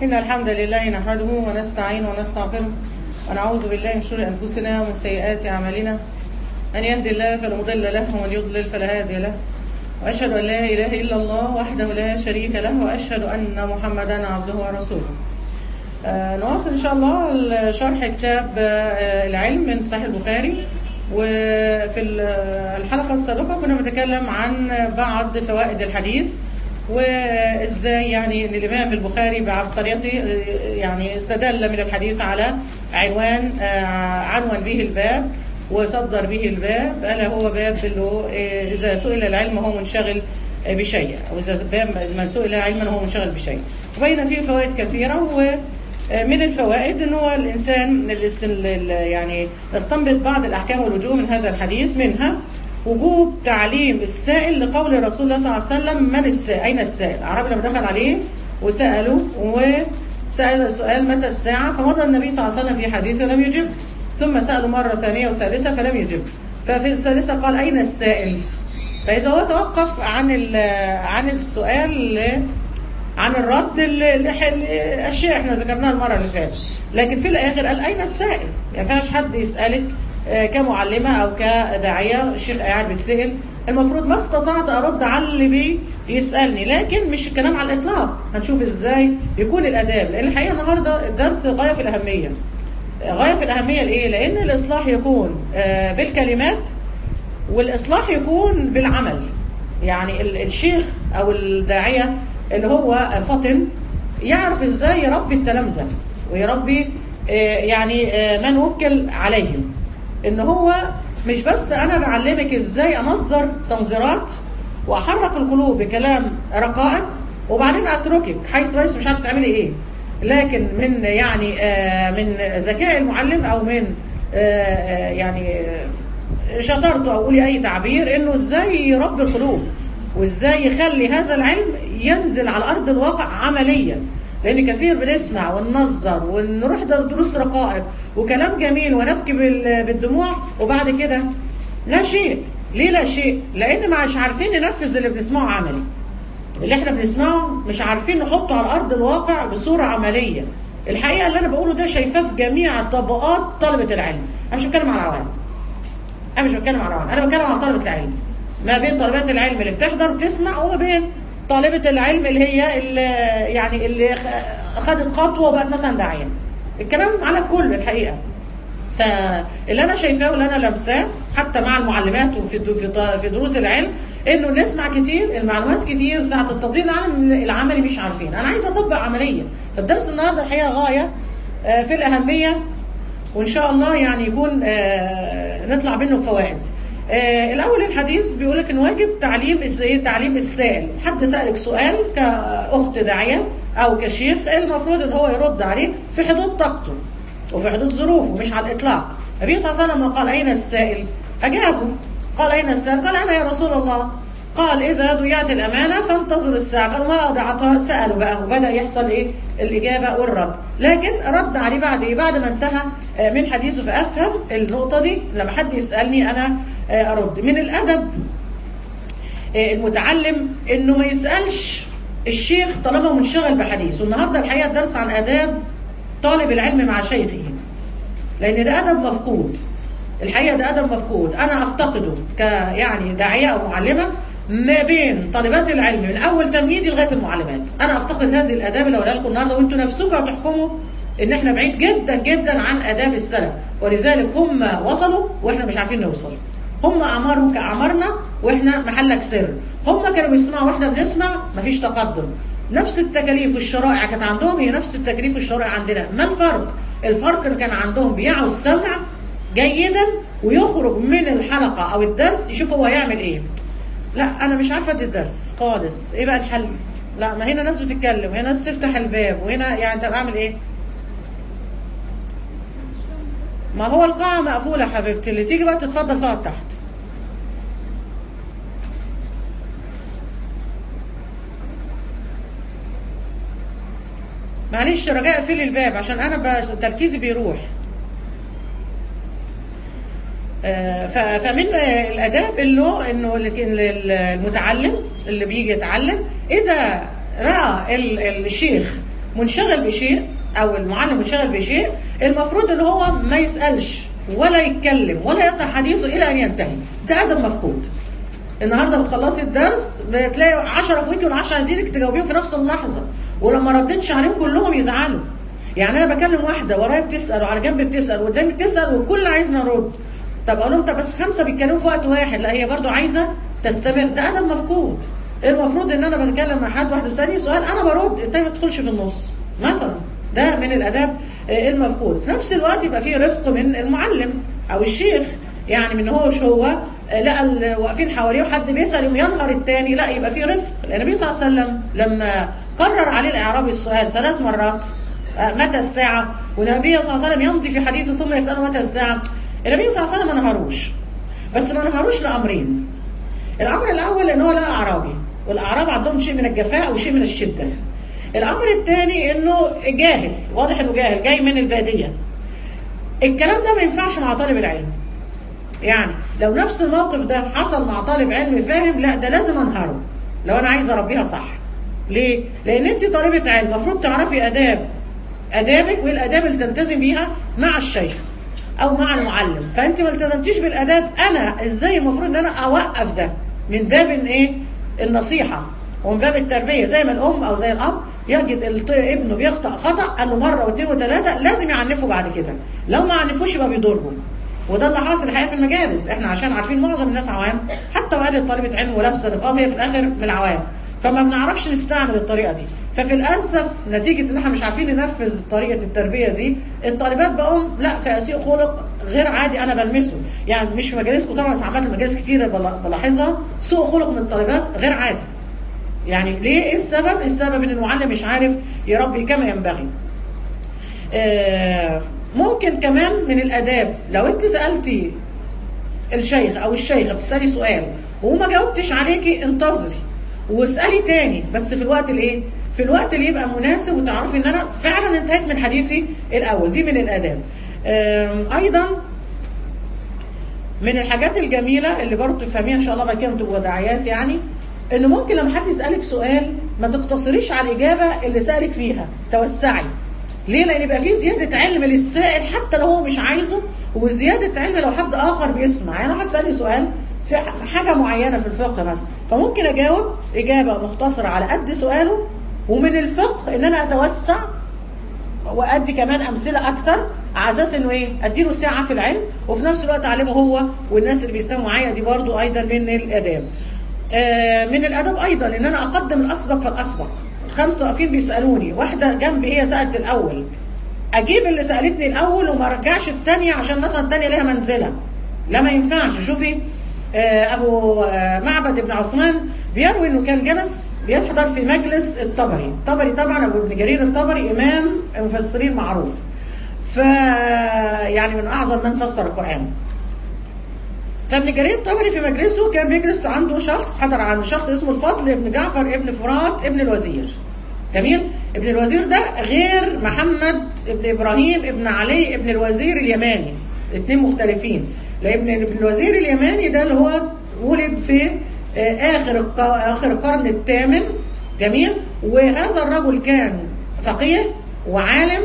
إن الحمد لله نحمده ونستعينه ونستغفره ونعوذ بالله من شرور أنفسنا ومن سيئات أعمالنا من يهد الله فلا مضل له ومن يضلل فلا هادي له وأشهد أن لا إله إلا الله وحده لا شريك له وأشهد أن محمدا عبده ورسوله آه نواصل إن شاء الله شرح كتاب آه العلم من صحيح البخاري وفي الحلقة السابقة كنا بنتكلم عن بعض فوائد الحديث وازاي يعني ان الامام البخاري بعبقريته يعني استدل من الحديث على عنوان عنون به الباب وصدر به الباب الا هو باب اللي اذا سئل العلم هو منشغل بشيء او اذا باب من سئل علما هو منشغل بشيء وبين فيه فوائد كثيره ومن الفوائد ان هو الانسان يعني يستنبط بعض الاحكام والوجوه من هذا الحديث منها وجوب تعليم السائل لقول رسول الله صلى الله عليه وسلم من السائل أين السائل العربي لما دخل عليه وسأله وسأل سؤال متى الساعة فمضى النبي صلى الله عليه وسلم في حديث ولم يجب ثم سأله مرة ثانية وثالثة فلم يجب ففي الثالثة قال أين السائل فإذا هو توقف عن عن السؤال عن الرد الأشياء احنا ذكرناها المرة اللي فاتت لكن في الآخر قال أين السائل ما ينفعش حد يسألك كمعلمة أو كداعية الشيخ قاعد بيتسأل المفروض ما استطعت أرد على اللي بيسألني لكن مش الكلام على الإطلاق هنشوف إزاي يكون الأداب لأن الحقيقة النهاردة الدرس غاية في الأهمية غاية في الأهمية لإيه؟ لأن الإصلاح يكون بالكلمات والإصلاح يكون بالعمل يعني الشيخ أو الداعية اللي هو فطن يعرف إزاي يربي التلامذة ويربي يعني من وكل عليهم ان هو مش بس انا بعلمك ازاي انظر تنظيرات واحرك القلوب بكلام رقائق وبعدين اتركك حيث ليس مش عارفه تعملي ايه لكن من يعني آه من ذكاء المعلم او من آه يعني شطارته او قولي اي تعبير انه ازاي يربي القلوب وازاي يخلي هذا العلم ينزل على ارض الواقع عمليا لان كثير بنسمع وننظر ونروح دروس رقائق وكلام جميل ونبكي بالدموع وبعد كده لا شيء ليه لا شيء لان مش عارفين ننفذ اللي بنسمعه عملي اللي احنا بنسمعه مش عارفين نحطه على ارض الواقع بصوره عمليه الحقيقه اللي انا بقوله ده شايفاه في جميع طبقات طلبه العلم انا مش بتكلم على العوام انا مش بتكلم على العوام انا بتكلم على طلبه العلم ما بين طالبات العلم اللي بتحضر وتسمع وما بين طالبة العلم اللي هي اللي يعني اللي خدت خطوة وبقت مثلا داعية الكلام على الكل الحقيقة فاللي انا شايفاه واللي انا لمساه حتى مع المعلمات وفي في دروس العلم انه نسمع كتير المعلومات كتير ساعه التطبيق العملي العملي مش عارفين انا عايزه اطبق عمليا الدرس النهارده الحقيقه غايه في الاهميه وان شاء الله يعني يكون نطلع منه بفوائد آه الاول الحديث بيقول لك ان واجب تعليم ايه تعليم السائل حد سالك سؤال كاخت داعيه او كشيخ المفروض ان هو يرد عليه في حدود طاقته وفي حدود ظروفه مش على الاطلاق النبي صلى الله عليه وسلم قال اين السائل اجابه قال اين السائل قال انا يا رسول الله قال اذا ضيعت الامانه فانتظر الساعه قال ما اضعتها سالوا بقى وبدا يحصل ايه الاجابه والرد لكن رد عليه بعد ايه بعد ما انتهى من حديثه فافهم النقطه دي لما حد يسالني انا ارد من الادب المتعلم انه ما يسالش الشيخ طالما منشغل بحديث والنهارده الحقيقه الدرس عن اداب طالب العلم مع شيخه لان ده ادب مفقود الحقيقه ده ادب مفقود انا افتقده ك يعني داعيه او معلمه ما بين طالبات العلم من اول تمهيدي لغايه المعلمات انا افتقد هذه الاداب اللي اقولها لكم النهارده وانتم نفسكم هتحكموا ان احنا بعيد جدا جدا عن اداب السلف ولذلك هم وصلوا واحنا مش عارفين نوصل هم اعمارهم كاعمارنا واحنا محلك سر هم كانوا بيسمعوا واحنا بنسمع مفيش تقدم نفس التكاليف والشرائع كانت عندهم هي نفس التكاليف والشرائع عندنا ما الفرق الفرق اللي كان عندهم بيعوا السمع جيدا ويخرج من الحلقه او الدرس يشوف هو هيعمل ايه لا انا مش عارفه ادي الدرس خالص ايه بقى الحل لا ما هنا ناس بتتكلم وهنا ناس تفتح الباب وهنا يعني طب اعمل ايه ما هو القاعة مقفولة حبيبتي اللي تيجي بقى تتفضل تقعد تحت معلش رجاء اقفلي الباب عشان انا تركيزي بيروح فمن الاداب اللي انه المتعلم اللي بيجي يتعلم اذا راى الشيخ منشغل بشيء او المعلم منشغل بشيء المفروض ان هو ما يسالش ولا يتكلم ولا يقطع حديثه الى ان ينتهي ده ادب مفقود النهارده بتخلصي الدرس بتلاقي 10 فوقيكي وال10 عايزينك تجاوبيهم في نفس اللحظه ولما ردتش عليهم كلهم يزعلوا يعني انا بكلم واحده ورايا بتسال وعلى جنب بتسال وقدامي بتسال والكل عايزني ارد طب اقول لهم طب بس خمسه بيتكلموا في وقت واحد لا هي برضو عايزه تستمر ده ادب مفقود المفروض ان انا بتكلم مع حد واحد بيسالني سؤال انا برد التاني ما تدخلش في النص مثلا ده من الاداب المفقود في نفس الوقت يبقى فيه رفق من المعلم او الشيخ يعني من هو هو لقى واقفين حواليه وحد بيسال يوم ينهر التاني لا يبقى فيه رفق لان النبي صلى الله عليه وسلم لما قرر عليه الاعرابي السؤال ثلاث مرات متى الساعه والنبي صلى الله عليه وسلم يمضي في حديثه ثم يساله متى الساعه النبي صلى الله عليه وسلم ما نهروش بس ما نهروش لامرين الامر الاول ان هو لقى اعرابي والاعراب عندهم شيء من الجفاء وشيء من الشده الامر الثاني انه جاهل واضح انه جاهل جاي من الباديه الكلام ده ما ينفعش مع طالب العلم يعني لو نفس الموقف ده حصل مع طالب علم فاهم لا ده لازم انهره لو انا عايز اربيها صح ليه لان انت طالبه علم المفروض تعرفي اداب ادابك وايه الاداب اللي تلتزم بيها مع الشيخ او مع المعلم فانت ما التزمتيش بالاداب انا ازاي المفروض ان انا اوقف ده من باب ايه النصيحه ومن باب التربيه زي ما الام او زي الاب يجد ابنه بيخطا خطا قال له مره واثنين وثلاثه لازم يعنفه بعد كده لو ما عنفوش يبقى بيضره وده اللي حاصل الحقيقه في المجالس احنا عشان عارفين معظم الناس عوام حتى وقالت طالبه علم ولابسه نقاب هي في الاخر من العوام فما بنعرفش نستعمل الطريقه دي ففي الاسف نتيجه ان احنا مش عارفين ننفذ طريقه التربيه دي الطالبات بقوا لا في اسيء خلق غير عادي انا بلمسه يعني مش في مجالسكم طبعا بس عامه المجالس كتير بلاحظها سوء خلق من الطالبات غير عادي يعني ليه ايه السبب السبب ان المعلم مش عارف يربي كما ينبغي آه ممكن كمان من الاداب لو انت سالتي الشيخ او الشيخه بتسالي سؤال وما جاوبتش عليكي انتظري واسالي تاني بس في الوقت الايه في الوقت اللي يبقى مناسب وتعرفي ان انا فعلا انتهيت من حديثي الاول دي من الاداب ايضا من الحاجات الجميله اللي برضه تفهميها ان شاء الله بعد كده تبقى دعايات يعني ان ممكن لما حد يسالك سؤال ما تقتصريش على الاجابه اللي سالك فيها توسعي ليه لان يبقى في زياده علم للسائل حتى لو هو مش عايزه وزياده علم لو حد اخر بيسمع يعني حد سالني سؤال في حاجه معينه في الفقه مثلا فممكن اجاوب اجابه مختصره على قد سؤاله ومن الفقه ان انا اتوسع وادي كمان امثله اكتر على اساس انه ايه اديله ساعه في العلم وفي نفس الوقت اعلمه هو والناس اللي بيستمعوا معايا دي برضو ايضا من الاداب آه من الاداب ايضا ان انا اقدم الاسبق فالاسبق خمسه واقفين بيسالوني واحده جنبي هي سالت الاول اجيب اللي سالتني الاول وما ارجعش الثانيه عشان مثلا الثانيه ليها منزله لا ما ينفعش شوفي آه ابو آه معبد ابن عثمان بيروي انه كان جلس بيحضر في مجلس الطبري الطبري طبعا ابو ابن جرير الطبري امام المفسرين معروف ف يعني من اعظم من فسر القران فابن جرير الطبري في مجلسه كان بيجلس عنده شخص حضر عنده شخص اسمه الفضل ابن جعفر ابن فرات ابن الوزير جميل ابن الوزير ده غير محمد ابن ابراهيم ابن علي ابن الوزير اليماني الاثنين مختلفين لان ابن الوزير اليماني ده اللي هو ولد في اخر اخر القرن الثامن جميل وهذا الرجل كان فقيه وعالم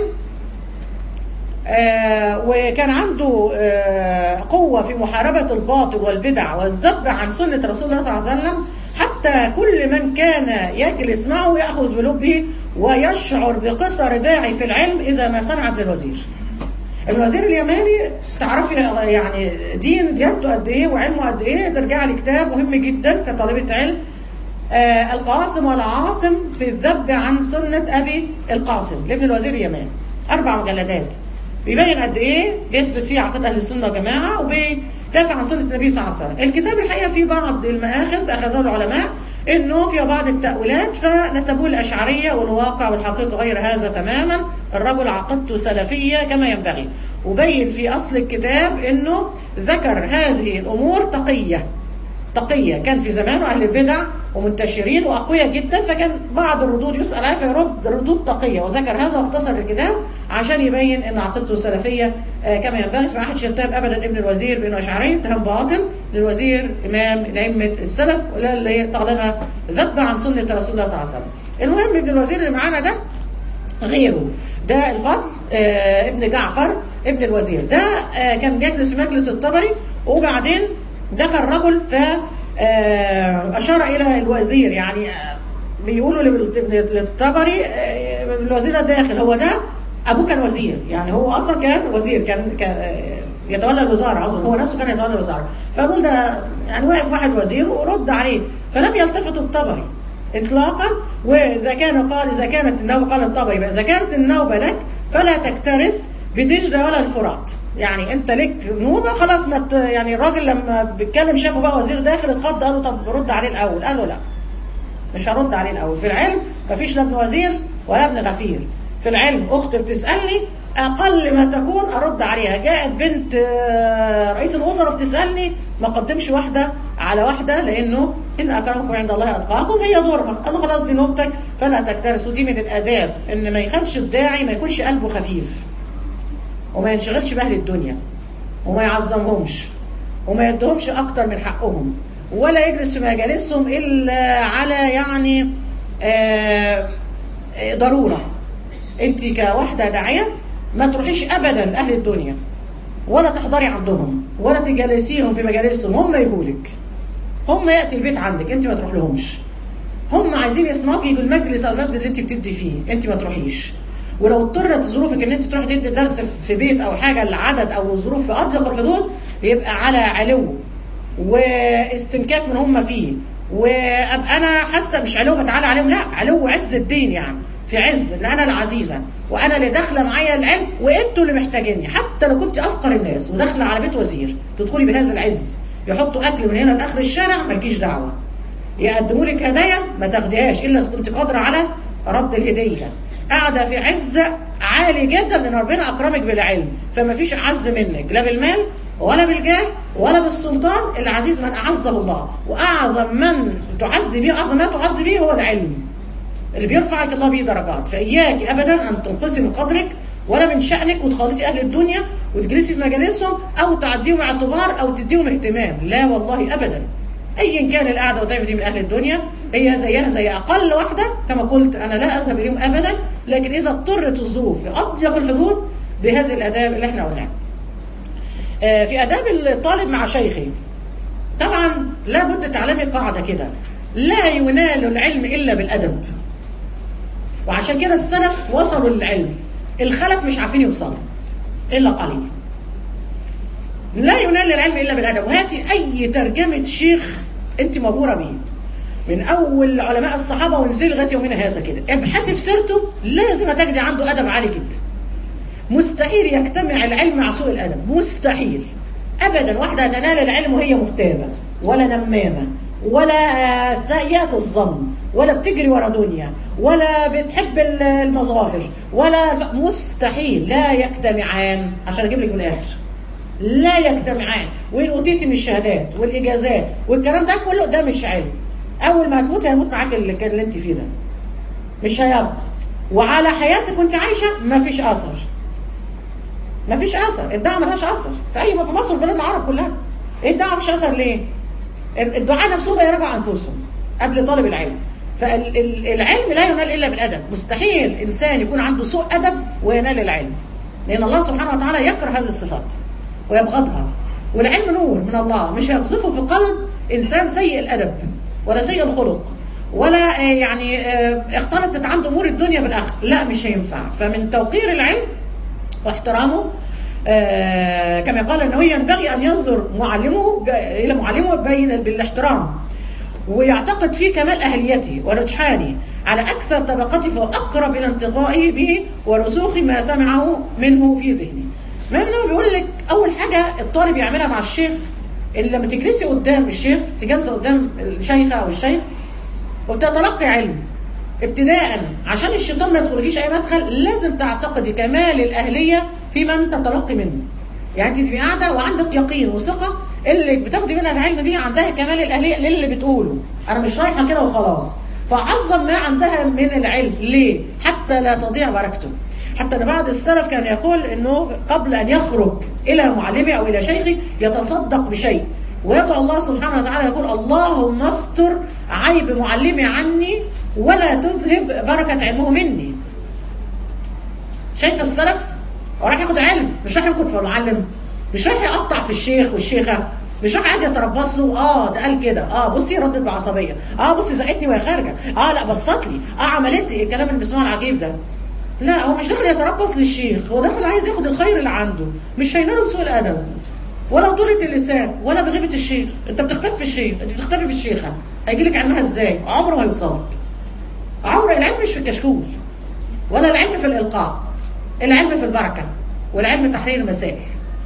آه وكان عنده آه قوة في محاربة الباطل والبدع والذب عن سنة رسول الله صلى الله عليه وسلم حتى كل من كان يجلس معه يأخذ بلبه ويشعر بقصر داعي في العلم إذا ما سمع ابن الوزير الوزير اليماني تعرفي يعني دين ديانته قد ايه وعلمه قد ايه ترجع لي كتاب مهم جدا كطالبة علم آه القاسم والعاصم في الذب عن سنة أبي القاسم لابن الوزير اليماني أربع مجلدات بيبين قد ايه بيثبت فيه عقيده اهل السنه والجماعه وبيدافع عن سنه النبي صلى الله عليه وسلم. الكتاب الحقيقه فيه بعض المآخذ اخذه العلماء انه في بعض التاويلات فنسبوه الاشعريه والواقع والحقيقه غير هذا تماما الرجل عقيدته سلفيه كما ينبغي وبين في اصل الكتاب انه ذكر هذه الامور تقيه تقيه كان في زمانه اهل البدع ومنتشرين واقوياء جدا فكان بعض الردود يسال عليها فيرد ردود تقيه وذكر هذا واختصر الكتاب عشان يبين ان عقيدته سلفيه آه كما ينبغي فما حدش يتهم ابدا ابن الوزير بانه اشعري اتهام باطل للوزير امام لائمه السلف اللي طالما ذب عن سنه رسول الله صلى الله عليه وسلم. المهم ابن الوزير اللي معانا ده غيره ده الفضل آه ابن جعفر ابن الوزير ده آه كان بيجلس في مجلس الطبري وبعدين دخل رجل ف آه اشار الى الوزير يعني آه بيقولوا لل- للطبري آه الوزير ده داخل هو ده ابوه كان وزير يعني هو اصلا كان وزير كان, كان آه، يتولى الوزاره اصلا هو نفسه كان يتولى الوزاره فقال ده يعني واقف واحد وزير ورد عليه فلم يلتفت الطبري اطلاقا واذا كان قال اذا كانت النوبه قال الطبري بقى اذا كانت النوبه لك فلا تكترث بدجله ولا الفرات يعني انت لك نوبه خلاص ما ت- يعني الراجل لما بيتكلم شافه بقى وزير داخل اتخض قال له طب رد عليه الاول قال له لا مش هرد عليه الاول في العلم مفيش لا ابن وزير ولا ابن غفير في العلم اخت بتسالني اقل ما تكون ارد عليها جاءت بنت آه، رئيس الوزراء بتسالني ما قدمش واحده على واحده لانه ان اكرمكم عند الله اتقاكم هي دورها قال له خلاص دي نوبتك فلا تكترث ودي من الاداب ان ما يخلش الداعي ما يكونش قلبه خفيف وما ينشغلش باهل الدنيا وما يعظمهمش وما يدهمش اكتر من حقهم ولا يجلس في مجالسهم الا على يعني آه آه، ضروره انت كواحده داعيه ما تروحيش ابدا لاهل الدنيا ولا تحضري عندهم ولا تجلسيهم في مجالسهم هم يجولك هم ياتي البيت عندك انت ما تروح لهمش هم عايزين يسمعوك يجوا المجلس او المسجد اللي انت بتدي فيه انت ما تروحيش ولو اضطرت ظروفك ان انت تروح تدي درس في بيت او حاجه لعدد او ظروف في اضيق الحدود يبقى على علو واستنكاف من هم فيه وابقى انا حاسه مش علو بتعالى عليهم لا علو عز الدين يعني في عز ان انا العزيزه وانا اللي داخله معايا العلم وانتوا اللي محتاجيني حتى لو كنت افقر الناس وداخله على بيت وزير تدخلي بهذا العز يحطوا اكل من هنا لاخر الشارع مالكيش دعوه يقدموا لك هدايا ما تاخديهاش الا اذا كنت قادره على رد الهديه قاعده في عز عالي جدا لان ربنا اكرمك بالعلم فما فيش اعز منك لا بالمال ولا بالجاه ولا بالسلطان العزيز من اعزه الله واعظم من تعز به اعظم ما تعز به هو العلم اللي بيرفعك الله به درجات فاياك ابدا ان تنقصي من قدرك ولا من شأنك وتخالطي أهل الدنيا وتجلسي في مجالسهم أو تعديهم اعتبار أو تديهم اهتمام لا والله أبدا ايا كان القعده قدامي دي من اهل الدنيا هي زيها زي اقل واحده كما قلت انا لا اذهب اليوم ابدا لكن اذا اضطرت الظروف في اضيق الحدود بهذه الاداب اللي احنا قلناها. آه، في اداب الطالب مع شيخه طبعا لابد تعلمي قاعده كده لا ينال العلم الا بالادب. وعشان كده السلف وصلوا للعلم الخلف مش عارفين يوصلوا الا قليل. لا ينال العلم الا بالادب وهاتي اي ترجمه شيخ انت مبهوره بيه من اول علماء الصحابه وانزلي لغايه يومنا هذا كده ابحثي في سيرته لازم تجدي عنده ادب عالي جدا مستحيل يجتمع العلم مع سوء الادب مستحيل ابدا واحده تنال العلم وهي مغتابه ولا نمامه ولا سيئة الظن ولا بتجري ورا دنيا ولا بتحب المظاهر ولا مستحيل لا يجتمعان عشان اجيب لك من الاخر لا يجتمعان وان اوتيتي من الشهادات والاجازات والكلام ده كله ده مش علم اول ما هتموت هيموت معاك اللي كان اللي انت فيه ده مش هيبقى وعلى حياتك وانت عايشه مفيش اثر مفيش اثر الدعوه ملهاش اثر في اي في مصر بلاد العرب كلها ايه الدعوه مفيش اثر ليه؟ الدعاء نفسهم يراجعوا انفسهم قبل طالب العلم فالعلم لا ينال الا بالادب مستحيل انسان يكون عنده سوء ادب وينال العلم لان الله سبحانه وتعالى يكره هذه الصفات ويبغضها والعلم نور من الله مش هيقذفه في قلب انسان سيء الادب ولا سيء الخلق ولا يعني اختلطت عنده امور الدنيا بالاخر لا مش هينفع فمن توقير العلم واحترامه آه كما قال انه ينبغي ان ينظر معلمه الى معلمه بين بالاحترام ويعتقد فيه كمال اهليته ورجحانه على اكثر طبقته فهو اقرب الى انتقائه به ورسوخ ما سمعه منه في ذهنه. ما انه بيقول لك اول حاجه الطالب يعملها مع الشيخ اللي لما تجلسي قدام الشيخ تجلسي قدام الشيخه او الشيخ وتتلقي علم ابتداء عشان الشيطان ما يدخلكيش اي مدخل لازم تعتقدي كمال الاهليه في من تتلقي منه يعني انت تبقي قاعده وعندك يقين وثقه اللي بتاخدي منها العلم دي عندها كمال الاهليه للي بتقوله انا مش رايحه كده وخلاص فعظم ما عندها من العلم ليه حتى لا تضيع بركته حتى ان بعض السلف كان يقول انه قبل ان يخرج الى معلمه او الى شيخه يتصدق بشيء ويدعو الله سبحانه وتعالى يقول اللهم استر عيب معلمي عني ولا تذهب بركة علمه مني شايف السلف هو رايح ياخد علم مش رايح ينكر في المعلم مش رايح يقطع في الشيخ والشيخه مش رايح قاعد يتربص له اه ده قال كده اه بصي ردت بعصبيه اه بصي زقتني وهي خارجه اه لا بصت لي اه عملت لي الكلام اللي بنسمعه العجيب ده لا هو مش داخل يتربص للشيخ هو داخل عايز ياخد الخير اللي عنده مش هيناله بسوء الادب ولا بطولة اللسان ولا بغيبة الشيخ انت بتختفي في الشيخ انت بتختفي في الشيخة هيجي لك علمها ازاي عمره ما هيوصلك عمر العلم مش في الكشكول ولا العلم في الإلقاء العلم في البركة والعلم تحرير المسائل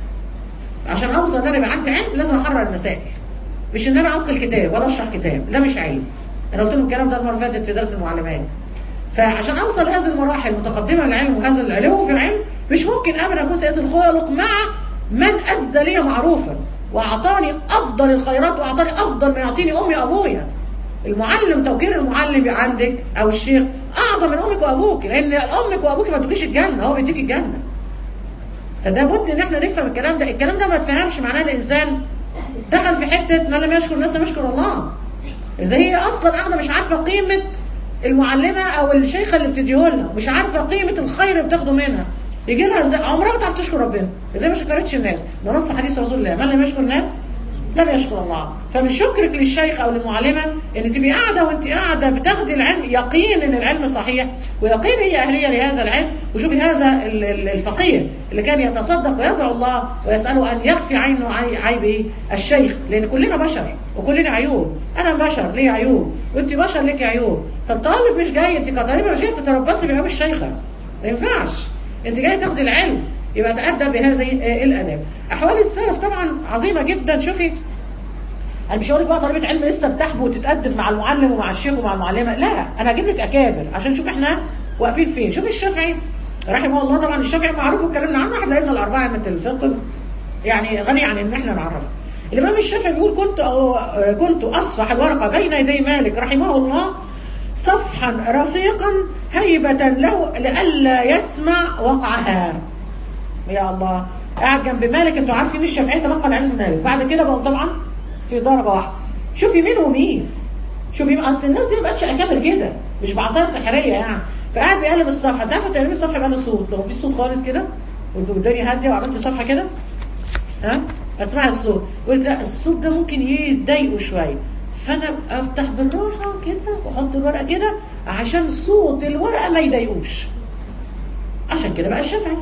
عشان اوصل ان انا يبقى عندي علم لازم احرر المسائل مش ان انا انقل كتاب ولا اشرح كتاب ده مش علم انا قلت لكم الكلام ده المره اللي فاتت في درس المعلمات فعشان اوصل لهذه المراحل المتقدمه للعلم وهذا العلو في العلم مش ممكن ابدا اكون سيئه الخلق مع من اسدى لي معروفا واعطاني افضل الخيرات واعطاني افضل ما يعطيني امي وابويا المعلم توقير المعلم عندك او الشيخ اعظم من امك وابوك لان امك وابوك ما تدوكيش الجنه هو بيديك الجنه فده بد ان احنا نفهم الكلام ده الكلام ده ما تفهمش معناه الانسان دخل في حته من لم يشكر الناس لم يشكر الله اذا هي اصلا قاعده مش عارفه قيمه المعلمه او الشيخه اللي بتديه لها مش عارفه قيمه الخير اللي بتاخده منها يجي لها ازاي عمرها ما تعرف تشكر ربنا ازاي ما شكرتش الناس ده نص حديث رسول الله من لم يشكر الناس لم يشكر الله فمن شكرك للشيخ او للمعلمه ان تبقي قاعده وانت قاعده بتاخدي العلم يقين ان العلم صحيح ويقين هي اهليه لهذا العلم وشوفي هذا الفقيه اللي كان يتصدق ويدعو الله ويساله ان يخفي عنه عيب ايه الشيخ لان كلنا بشر وكلنا عيوب انا بشر لي عيوب وانت بشر لك عيوب فالطالب مش جاي انت كطالبه مش جايه تتربصي بعيوب الشيخه ما ينفعش انت جايه تاخدي العلم يبقى تأدب بهذه الاداب احوال السلف طبعا عظيمه جدا شوفي انا مش هقول لك بقى طالبه علم لسه بتحبو وتتادب مع المعلم ومع الشيخ ومع المعلمه لا انا هجيب لك اكابر عشان نشوف احنا واقفين فين شوف الشافعي رحمه الله طبعا الشافعي معروف واتكلمنا عنه احد الائمه الاربعه من الفقه يعني غني عن ان احنا نعرفه الامام الشافعي بيقول كنت أو كنت اصفح الورقه بين يدي مالك رحمه الله صفحا رفيقا هيبة له لئلا يسمع وقعها يا الله قاعد جنب مالك انتوا عارفين الشافعي تلقى العلم من مالك بعد كده بقوا طبعا في درجة واحدة شوفي مين ومين شوفي اصل الناس دي ما بقتش اكابر كده مش بعصايه سحريه يعني فقاعد بيقلب الصفحه انت عارفه تقلبي الصفحه يبقى له صوت لو في صوت خالص كده وانت والدنيا هاديه وعملت صفحه كده ها اسمعي الصوت يقول لك لا الصوت ده ممكن يضايقه شويه فانا افتح بالراحه كده واحط الورقه كده عشان صوت الورقه ما يضايقوش عشان كده بقى الشافعي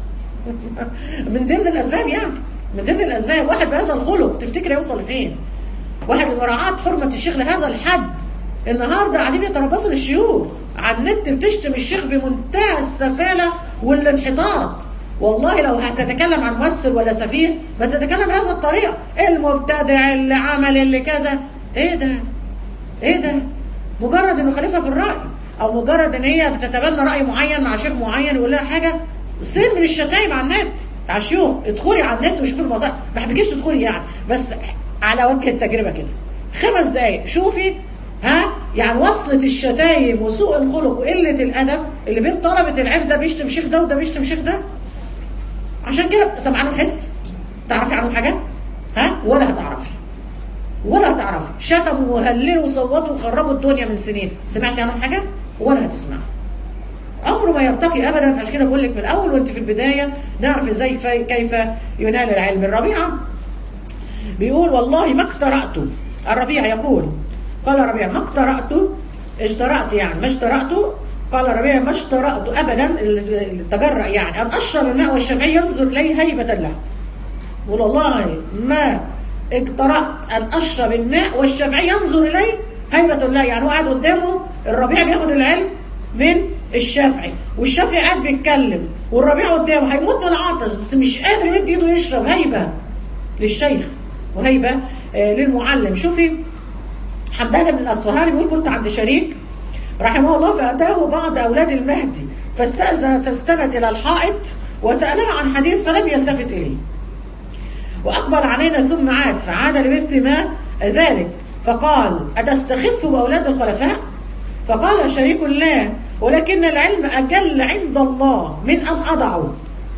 من ضمن الاسباب يعني من ضمن الاسباب واحد بهذا الخلق تفتكر يوصل لفين واحد لمراعاه حرمه الشيخ لهذا الحد النهارده قاعدين يتربصوا للشيوخ على النت بتشتم الشيخ بمنتهى السفاله والانحطاط والله لو هتتكلم عن ممثل ولا سفير ما تتكلم بهذه الطريقه المبتدع اللي عمل اللي كذا ايه ده ايه ده مجرد انه خليفه في الراي او مجرد ان هي بتتبنى راي معين مع شيخ معين يقول لها حاجه سن من الشتايم على النت على الشيوخ ادخلي على النت وشوفي المصائب ما بحبكيش تدخلي يعني بس على وجه التجربه كده خمس دقايق شوفي ها يعني وصلت الشتايم وسوء الخلق وقله الادب اللي بين طلبه العلم ده بيشتم شيخ ده وده بيشتم شيخ ده عشان كده سمع عنهم حس تعرفي عنهم حاجه ها ولا هتعرفي ولا هتعرفي شتموا وهللوا وصوتوا وخربوا الدنيا من سنين سمعتي عنهم حاجه ولا هتسمعي عمره ما يرتقي ابدا فعشان كده بقول لك من الاول وانت في البدايه نعرف ازاي كيف ينال العلم الربيعه بيقول والله ما اقترأت الربيع يقول قال الربيع ما اقترأت اشترأت يعني ما اشترأت قال الربيع ما اشترأت ابدا التجرأ يعني ان اشرب الماء والشافعي ينظر لي هيبه له يقول والله ما اقترأت ان اشرب الماء والشافعي ينظر الي هيبه الله يعني هو قاعد قدامه الربيع بياخد العلم من الشافعي والشافعي قاعد بيتكلم والربيع قدامه هيموت من العطش بس مش قادر يمد ايده يشرب هيبه للشيخ وهيبه آه للمعلم شوفي حمدان بن الاصفهاني بيقول كنت عند شريك رحمه الله فاتاه بعض اولاد المهدي فاستاذن فاستند الى الحائط وسالها عن حديث فلم يلتفت اليه واقبل علينا ثم عاد فعاد لمثل ما ذلك فقال اتستخف باولاد الخلفاء فقال شريك الله ولكن العلم أجل عند الله من أن أضعه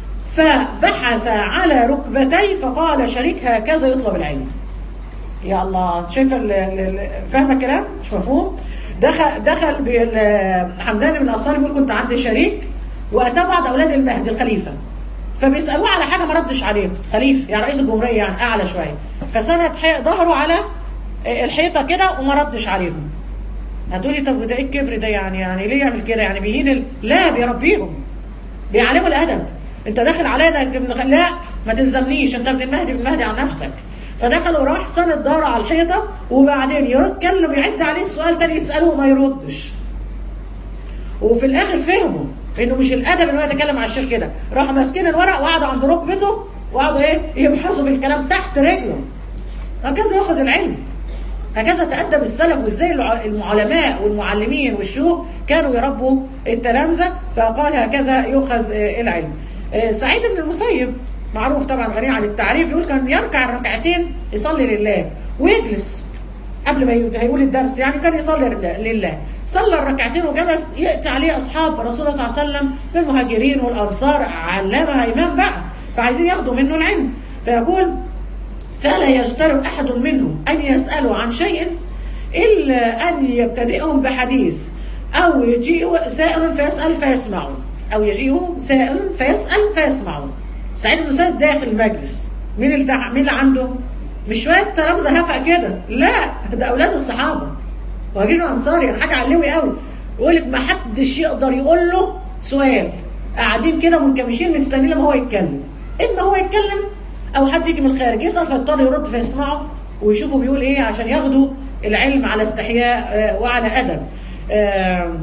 فبحث على ركبتي فقال شريك هكذا يطلب العلم يا الله شايفه فاهمه الكلام مش مفهوم دخل دخل حمدان بن اصالي بيقول كنت عند شريك واتى بعض اولاد المهدي الخليفه فبيسالوه على حاجه ما ردش عليهم خليفه يعني رئيس الجمهوريه يعني اعلى شويه فسند حي- ظهره على الحيطه كده وما ردش عليهم هتقولي طب ده ايه الكبر ده يعني يعني ليه يعمل كده يعني بيهين ال... لا بيربيهم بيعلموا الادب انت داخل علينا ابن غ- لا ما تلزمنيش انت ابن المهدي ابن المهدي عن نفسك فدخل وراح سند ظهره على الحيطه وبعدين يتكلم يعد عليه السؤال تاني يساله ما يردش وفي الاخر فهموا انه مش الادب ان هو يتكلم مع الشيخ كده راحوا ماسكين الورق وقعدوا عند ركبته وقعدوا ايه يبحثوا في الكلام تحت رجله هكذا ياخذ العلم هكذا تأدب السلف وازاي الع- العلماء والمعلمين والشيوخ كانوا يربوا التلامذة فقال هكذا يؤخذ آه، العلم آه، سعيد بن المسيب معروف طبعا غني عن التعريف يقول كان يركع ركعتين يصلي لله ويجلس قبل ما ي- هيقول الدرس يعني كان يصلي لله- لله صلى الركعتين وجلس يأتي عليه أصحاب رسول الله صلى الله عليه وسلم من المهاجرين والأنصار علامة إمام بقى فعايزين ياخدوا منه العلم فيقول فلا يجترئ أحد منهم أن يسألوا عن شيء إلا أن يبتدئهم بحديث أو يجيء سائل فيسأل فيسمعون أو يجيء سائل فيسأل فيسمعون سعيد بن مسيب داخل المجلس مين اللي تع... مين اللي عنده؟ مش شوية تلامذة هفق كده لا ده أولاد الصحابة مهاجرين أنصاري يعني حاجة علوي قوي يقول لك ما حدش يقدر يقول له سؤال قاعدين كده منكمشين مستنيين لما هو يتكلم إما هو يتكلم او حد يجي من الخارج يسال فيضطر يرد فيسمعه ويشوفوا بيقول ايه عشان ياخدوا العلم على استحياء آه، وعلى ادب آم،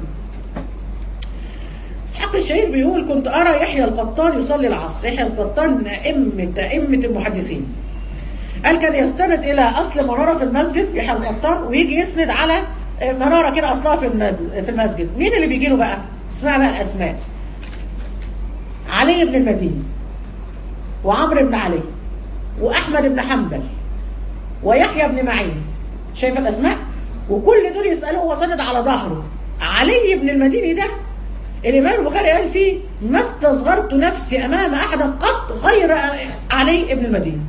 اسحاق الشهير بيقول كنت ارى يحيى القطان يصلي العصر يحيى القطان ائمه ائمه المحدثين قال كان يستند الى اصل مناره في المسجد يحيى القطان ويجي يسند على آه، مناره كده اصلها في المج- في المسجد مين اللي بيجي له بقى اسمع بقى الاسماء علي بن المديني وعمرو بن علي واحمد بن حنبل ويحيى بن معين شايف الاسماء وكل دول يسالوه هو سند على ظهره علي بن المديني ده الامام البخاري قال فيه ما استصغرت نفسي امام احد قط غير علي بن المديني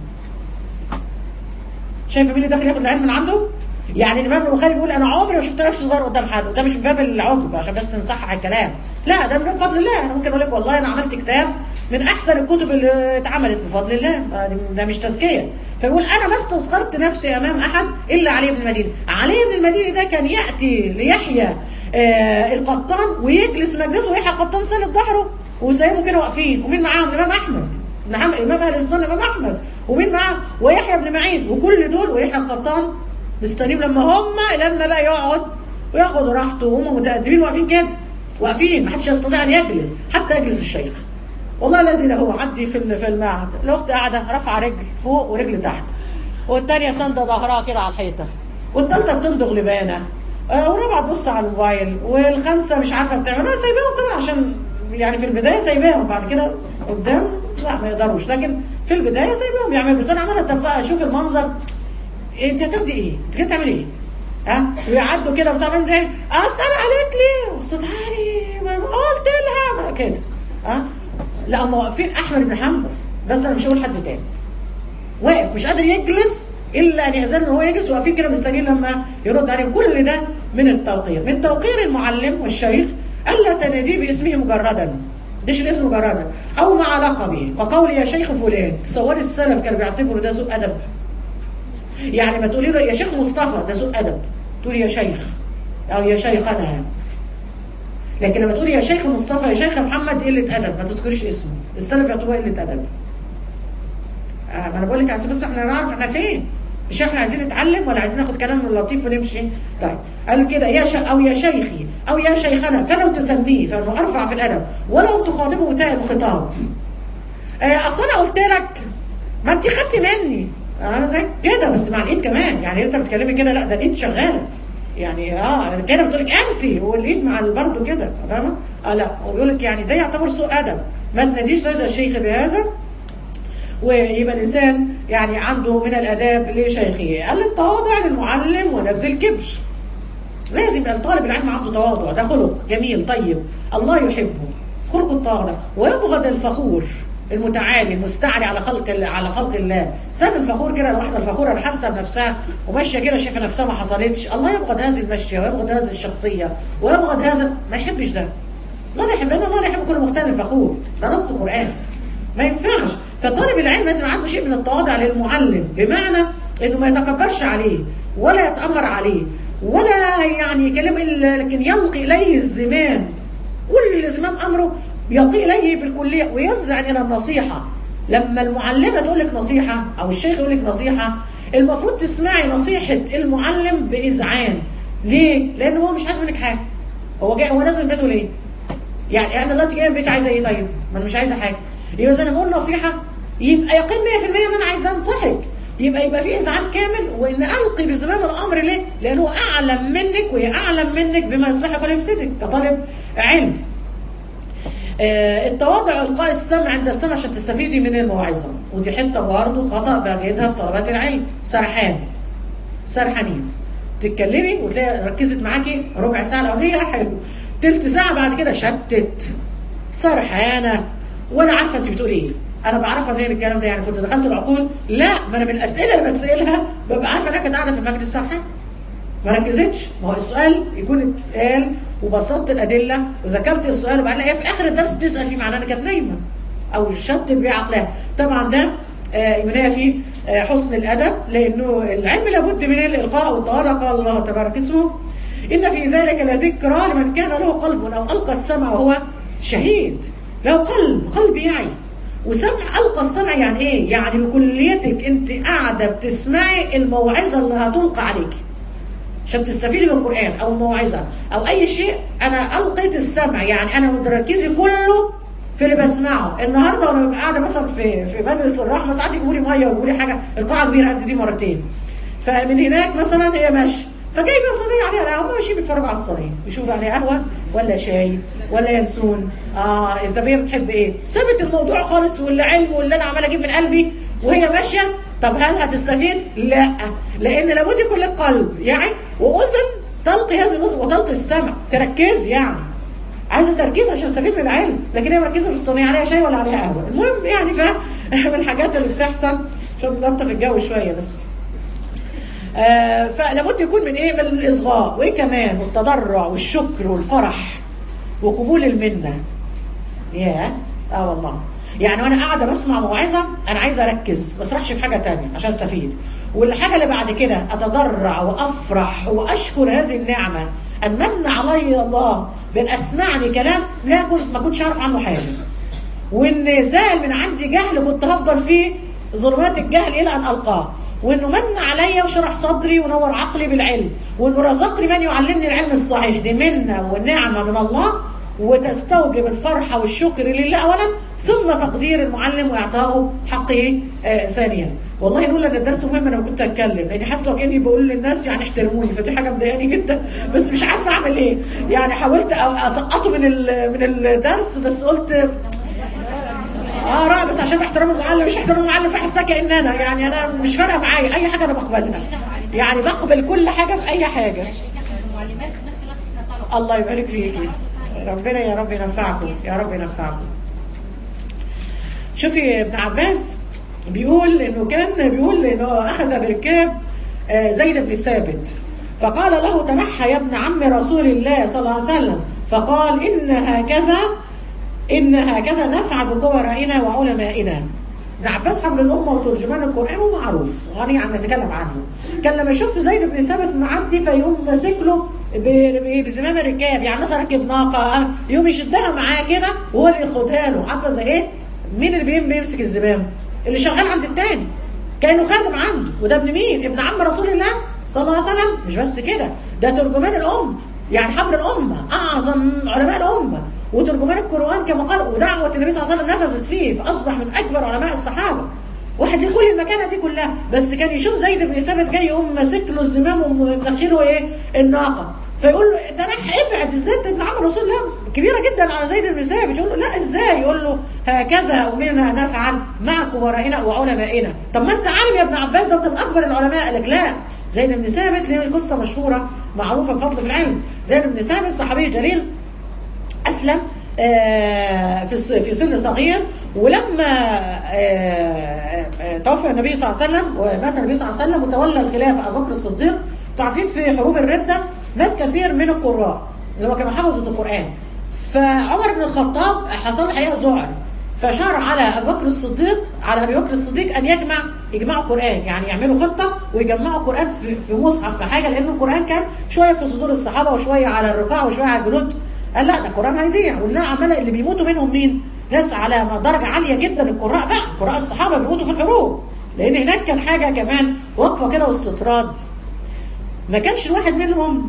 شايف مين اللي داخل ياخد العلم من عنده يعني الامام البخاري بيقول انا عمري ما شفت نفسي صغير قدام حد وده مش من باب العجب عشان بس نصحح الكلام لا ده من باب فضل الله انا ممكن اقول لك والله انا عملت كتاب من احسن الكتب اللي اتعملت بفضل الله ما- ده مش تزكيه فيقول انا ما استصغرت نفسي امام احد الا علي بن المديني علي بن المديني ده كان ياتي ليحيى آه القطان ويجلس مجلسه ويحيى القطان سند ظهره وسايبه كده واقفين ومين معاهم الامام احمد نعم امام اهل السنه الامام احمد ومين معاه ويحيى بن معين وكل دول ويحيى القطان مستنيين لما هم لما بقى يقعد وياخد راحته وهم متقدمين واقفين كده واقفين محدش يستطيع ان يجلس حتى يجلس الشيخ والله الذي له عدي في ال- في المعهد الاخت قاعده رافعه رجل فوق ورجل تحت والثانيه سانده ظهرها كده على الحيطه والثالثه بتمضغ لبانه آه، والرابعه تبص على الموبايل والخامسه مش عارفه بتعمل لا سايباهم طبعا عشان يعني في البدايه سايباهم بعد كده قدام لا ما يقدروش لكن في البدايه سايباهم يعملوا بس انا عماله اتفق اشوف المنظر انت هتاخدي ايه؟ انت كده تعملي ايه؟ ها ويعدوا كده بتاع من ايه؟ اصل انا قالت لي والصوت عالي ما قلت لها ما كده ها لا هم واقفين احمد بن حنبل بس انا مش هقول حد تاني واقف مش قادر يجلس الا ان يأذن ان هو يجلس واقفين كده مستنيين لما يرد عليهم كل ده من التوقير من توقير المعلم والشيخ الا تناديه باسمه مجردا ديش الاسم مجردا او مع لقبه وقول يا شيخ فلان تصوري السلف كانوا بيعتبروا ده سوء ادب يعني ما تقولي له يا شيخ مصطفى ده سوء ادب تقولي يا شيخ او يا شيخنا لكن لما تقولي يا شيخ مصطفى يا شيخ محمد قله ادب ما تذكريش اسمه السلف يعتبروها قله ادب آه ما انا بقول لك عشان بس احنا نعرف احنا فين مش احنا عايزين نتعلم ولا عايزين ناخد كلام لطيف ونمشي طيب قالوا كده يا ش... او يا شيخي او يا شيخنا فلو تسميه فانه ارفع في الادب ولو تخاطبه بتاء الخطاب آه اصل انا قلت لك ما انت خدتي مني انا زي كده بس مع الايد كمان يعني انت بتكلمي كده لا ده الايد شغاله يعني اه كده بتقول لك انت والايد مع برضه كده فاهمه؟ اه لا وبيقول لك يعني ده يعتبر سوء ادب ما تناديش هذا الشيخ بهذا ويبقى الانسان يعني عنده من الاداب لشيخه قال التواضع للمعلم ونبذ الكبر لازم يبقى الطالب العلم عنده تواضع ده خلق جميل طيب الله يحبه خلق التواضع ويبغض الفخور المتعالي المستعلي على خلق على خلق الله ساب الفخور كده الواحده الفخوره اللي حاسه بنفسها وماشيه كده شايفه نفسها ما حصلتش الله يبغض هذه المشيه ويبغض هذه الشخصيه ويبغض هذا ما يحبش ده الله لا يحبنا الله لا يحب يكون مختل فخور ده نص قرآن ما ينفعش فطالب العلم لازم عنده شيء من التواضع للمعلم بمعنى انه ما يتكبرش عليه ولا يتأمر عليه ولا يعني يكلم إلا لكن يلقي إليه الزمام كل زمام أمره يلقي إليه بالكلية ويزعن إلى النصيحة لما المعلمة تقول لك نصيحة أو الشيخ يقول لك نصيحة المفروض تسمعي نصيحة المعلم بإذعان ليه؟ لأن هو مش عايز منك حاجة هو جاي هو نازل من بيته ليه؟ يعني أنا دلوقتي جاي من بيتي عايزة إيه طيب؟ ما أنا مش عايزة حاجة يبقى إذا أنا بقول نصيحة يبقى يقين 100% إن أنا عايزة أنصحك يبقى يبقى في إذعان كامل وإن ألقي بزمام الأمر ليه؟ لأنه أعلم منك وهي أعلم منك بما يصلحك ويفسدك كطالب علم آه، التواضع إلقاء السمع عند السمع عشان تستفيدي من الموعظة ودي حتة برضه خطأ بجدها في طلبات العلم سرحان سرحانين تتكلمي وتلاقي ركزت معاكي ربع ساعة الأولانية حلو تلت ساعة بعد كده شتت سرحانة ولا عارفة أنت بتقولي إيه أنا بعرفها منين الكلام ده يعني كنت دخلت العقول لا ما أنا من الأسئلة اللي بتسألها ببقى عارفة إنها كانت قاعدة في المجلس سرحان ما ركزتش ما هو السؤال يكون اتقال وبسطت الادله وذكرت السؤال وبعدين هي في اخر الدرس بتسال فيه معناه انها كانت نايمه او شتت بيه عقلها طبعا ده آه، من هي في آه، حسن الادب لانه العلم لابد من الالقاء والتواضع قال الله تبارك اسمه ان في ذلك لذكرى لمن كان له قلب او القى السمع وهو شهيد له قلب قلب يعي وسمع القى السمع يعني ايه يعني بكليتك انت قاعده بتسمعي الموعظه اللي هتلقى عليكي عشان تستفيدي من القرآن أو الموعظة أو أي شيء أنا ألقيت السمع يعني أنا متركزي كله في اللي بسمعه النهارده وانا ببقى قاعده مثلا في في مجلس الرحمه ساعات يجيبوا لي ميه ويجيبوا لي حاجه القاعه كبيره قد دي مرتين فمن هناك مثلا هي ماشيه فجايبه صينيه عليها هم ماشيين بيتفرجوا على الصينيه بيشوفوا عليها قهوه ولا شاي ولا ينسون اه طب هي بتحب ايه؟ سابت الموضوع خالص واللي علم واللي انا عماله اجيب من قلبي وهي ماشيه طب هل هتستفيد؟ لا لان لابد يكون لك قلب يعني واذن تلقي هذه الاذن وتلقي السمع تركزي يعني عايزه تركيز عشان تستفيد من العلم لكن هي مركزه في الصينيه عليها شاي ولا عليها قهوه المهم يعني ف من الحاجات اللي بتحصل عشان نلطف الجو شويه بس آه فلابد يكون من ايه من الاصغاء وايه كمان والتضرع والشكر والفرح وقبول المنه ياه اه والله يعني وانا قاعده بسمع موعظه انا عايزه اركز ما اسرحش في حاجه تانية عشان استفيد والحاجه اللي بعد كده اتضرع وافرح واشكر هذه النعمه ان من علي الله بان اسمعني كلام لا كنت ما كنتش اعرف عنه حاجه وان زال من عندي جهل كنت هفضل فيه ظلمات الجهل الى ان القاه وانه من عليا وشرح صدري ونور عقلي بالعلم وانه رزقني من يعلمني العلم الصحيح دي منه ونعمه من الله وتستوجب الفرحة والشكر لله أولا ثم تقدير المعلم وإعطائه حقه آه ثانيا والله لولا ان الدرس مهم انا كنت اتكلم لاني حاسه كاني بقول للناس يعني احترموني فدي حاجه مضايقاني جدا بس مش عارفه اعمل ايه يعني حاولت اسقطه من من الدرس بس قلت اه رأي بس عشان احترام المعلم مش احترام المعلم فحسها كان انا يعني انا مش فارقه معايا اي حاجه انا بقبلها يعني بقبل كل حاجه في اي حاجه الله يبارك فيكي ربنا يا رب ينفعكم يا رب ينفعكم شوفي ابن عباس بيقول انه كان بيقول انه اخذ بركاب زيد بن ثابت فقال له تنحى يا ابن عم رسول الله صلى الله عليه وسلم فقال ان هكذا ان هكذا نفعل بكبرائنا وعلمائنا ابن عباس حبر الامه وترجمان القران ومعروف غني عن نتكلم عنه كان لما يشوف زيد بن ثابت معدي فيقوم ماسك له بزمام الركاب يعني مثلا ركب ناقه يقوم يشدها معاه كده وهو اللي يقودها له عارفه زي ايه؟ مين اللي بيمسك الزمام؟ اللي شغال عند التاني كانه خادم عنده وده ابن مين؟ ابن عم رسول الله صلى الله عليه وسلم مش بس كده ده ترجمان الام يعني حبر الامه اعظم علماء الامه وترجمان القران كما قال ودعوه النبي صلى الله عليه وسلم نفذت فيه فاصبح من اكبر علماء الصحابه واحد ليه كل المكانه دي كلها بس كان يشوف زيد بن ثابت جاي يقوم ماسك له الزمام ومدخله ايه الناقه فيقول له ده نح ابعد ازاي انت ابن عم رسول الله كبيره جدا على زيد بن ثابت يقول له لا ازاي يقول له هكذا امرنا ان نفعل مع كبرائنا وعلمائنا طب ما انت عالم يا ابن عباس ده انت من اكبر العلماء قال لك لا زيد بن ثابت ليه قصه مشهوره معروفه بفضل في العلم زيد بن ثابت صحابي جليل اسلم في في سن صغير ولما توفي النبي صلى الله عليه وسلم ومات النبي صلى الله عليه وسلم وتولى الخلافه ابو بكر الصديق تعرفين في حروب الرده مات كثير من القراء اللي هو كانوا حفظوا القران فعمر بن الخطاب حصل له الحقيقه ذعر فشار على ابو بكر الصديق على ابي بكر الصديق ان يجمع يجمعوا قران يعني يعملوا خطه ويجمعوا قران في, في مصحف في حاجه لان القران كان شويه في صدور الصحابه وشويه على الرقاع وشويه على الجنود قال لا ده القران هيضيع والناس عماله اللي بيموتوا منهم مين؟ ناس على درجه عاليه جدا القراء بقى قراء الصحابه بيموتوا في الحروب لان هناك كان حاجه كمان وقفه كده واستطراد ما كانش الواحد منهم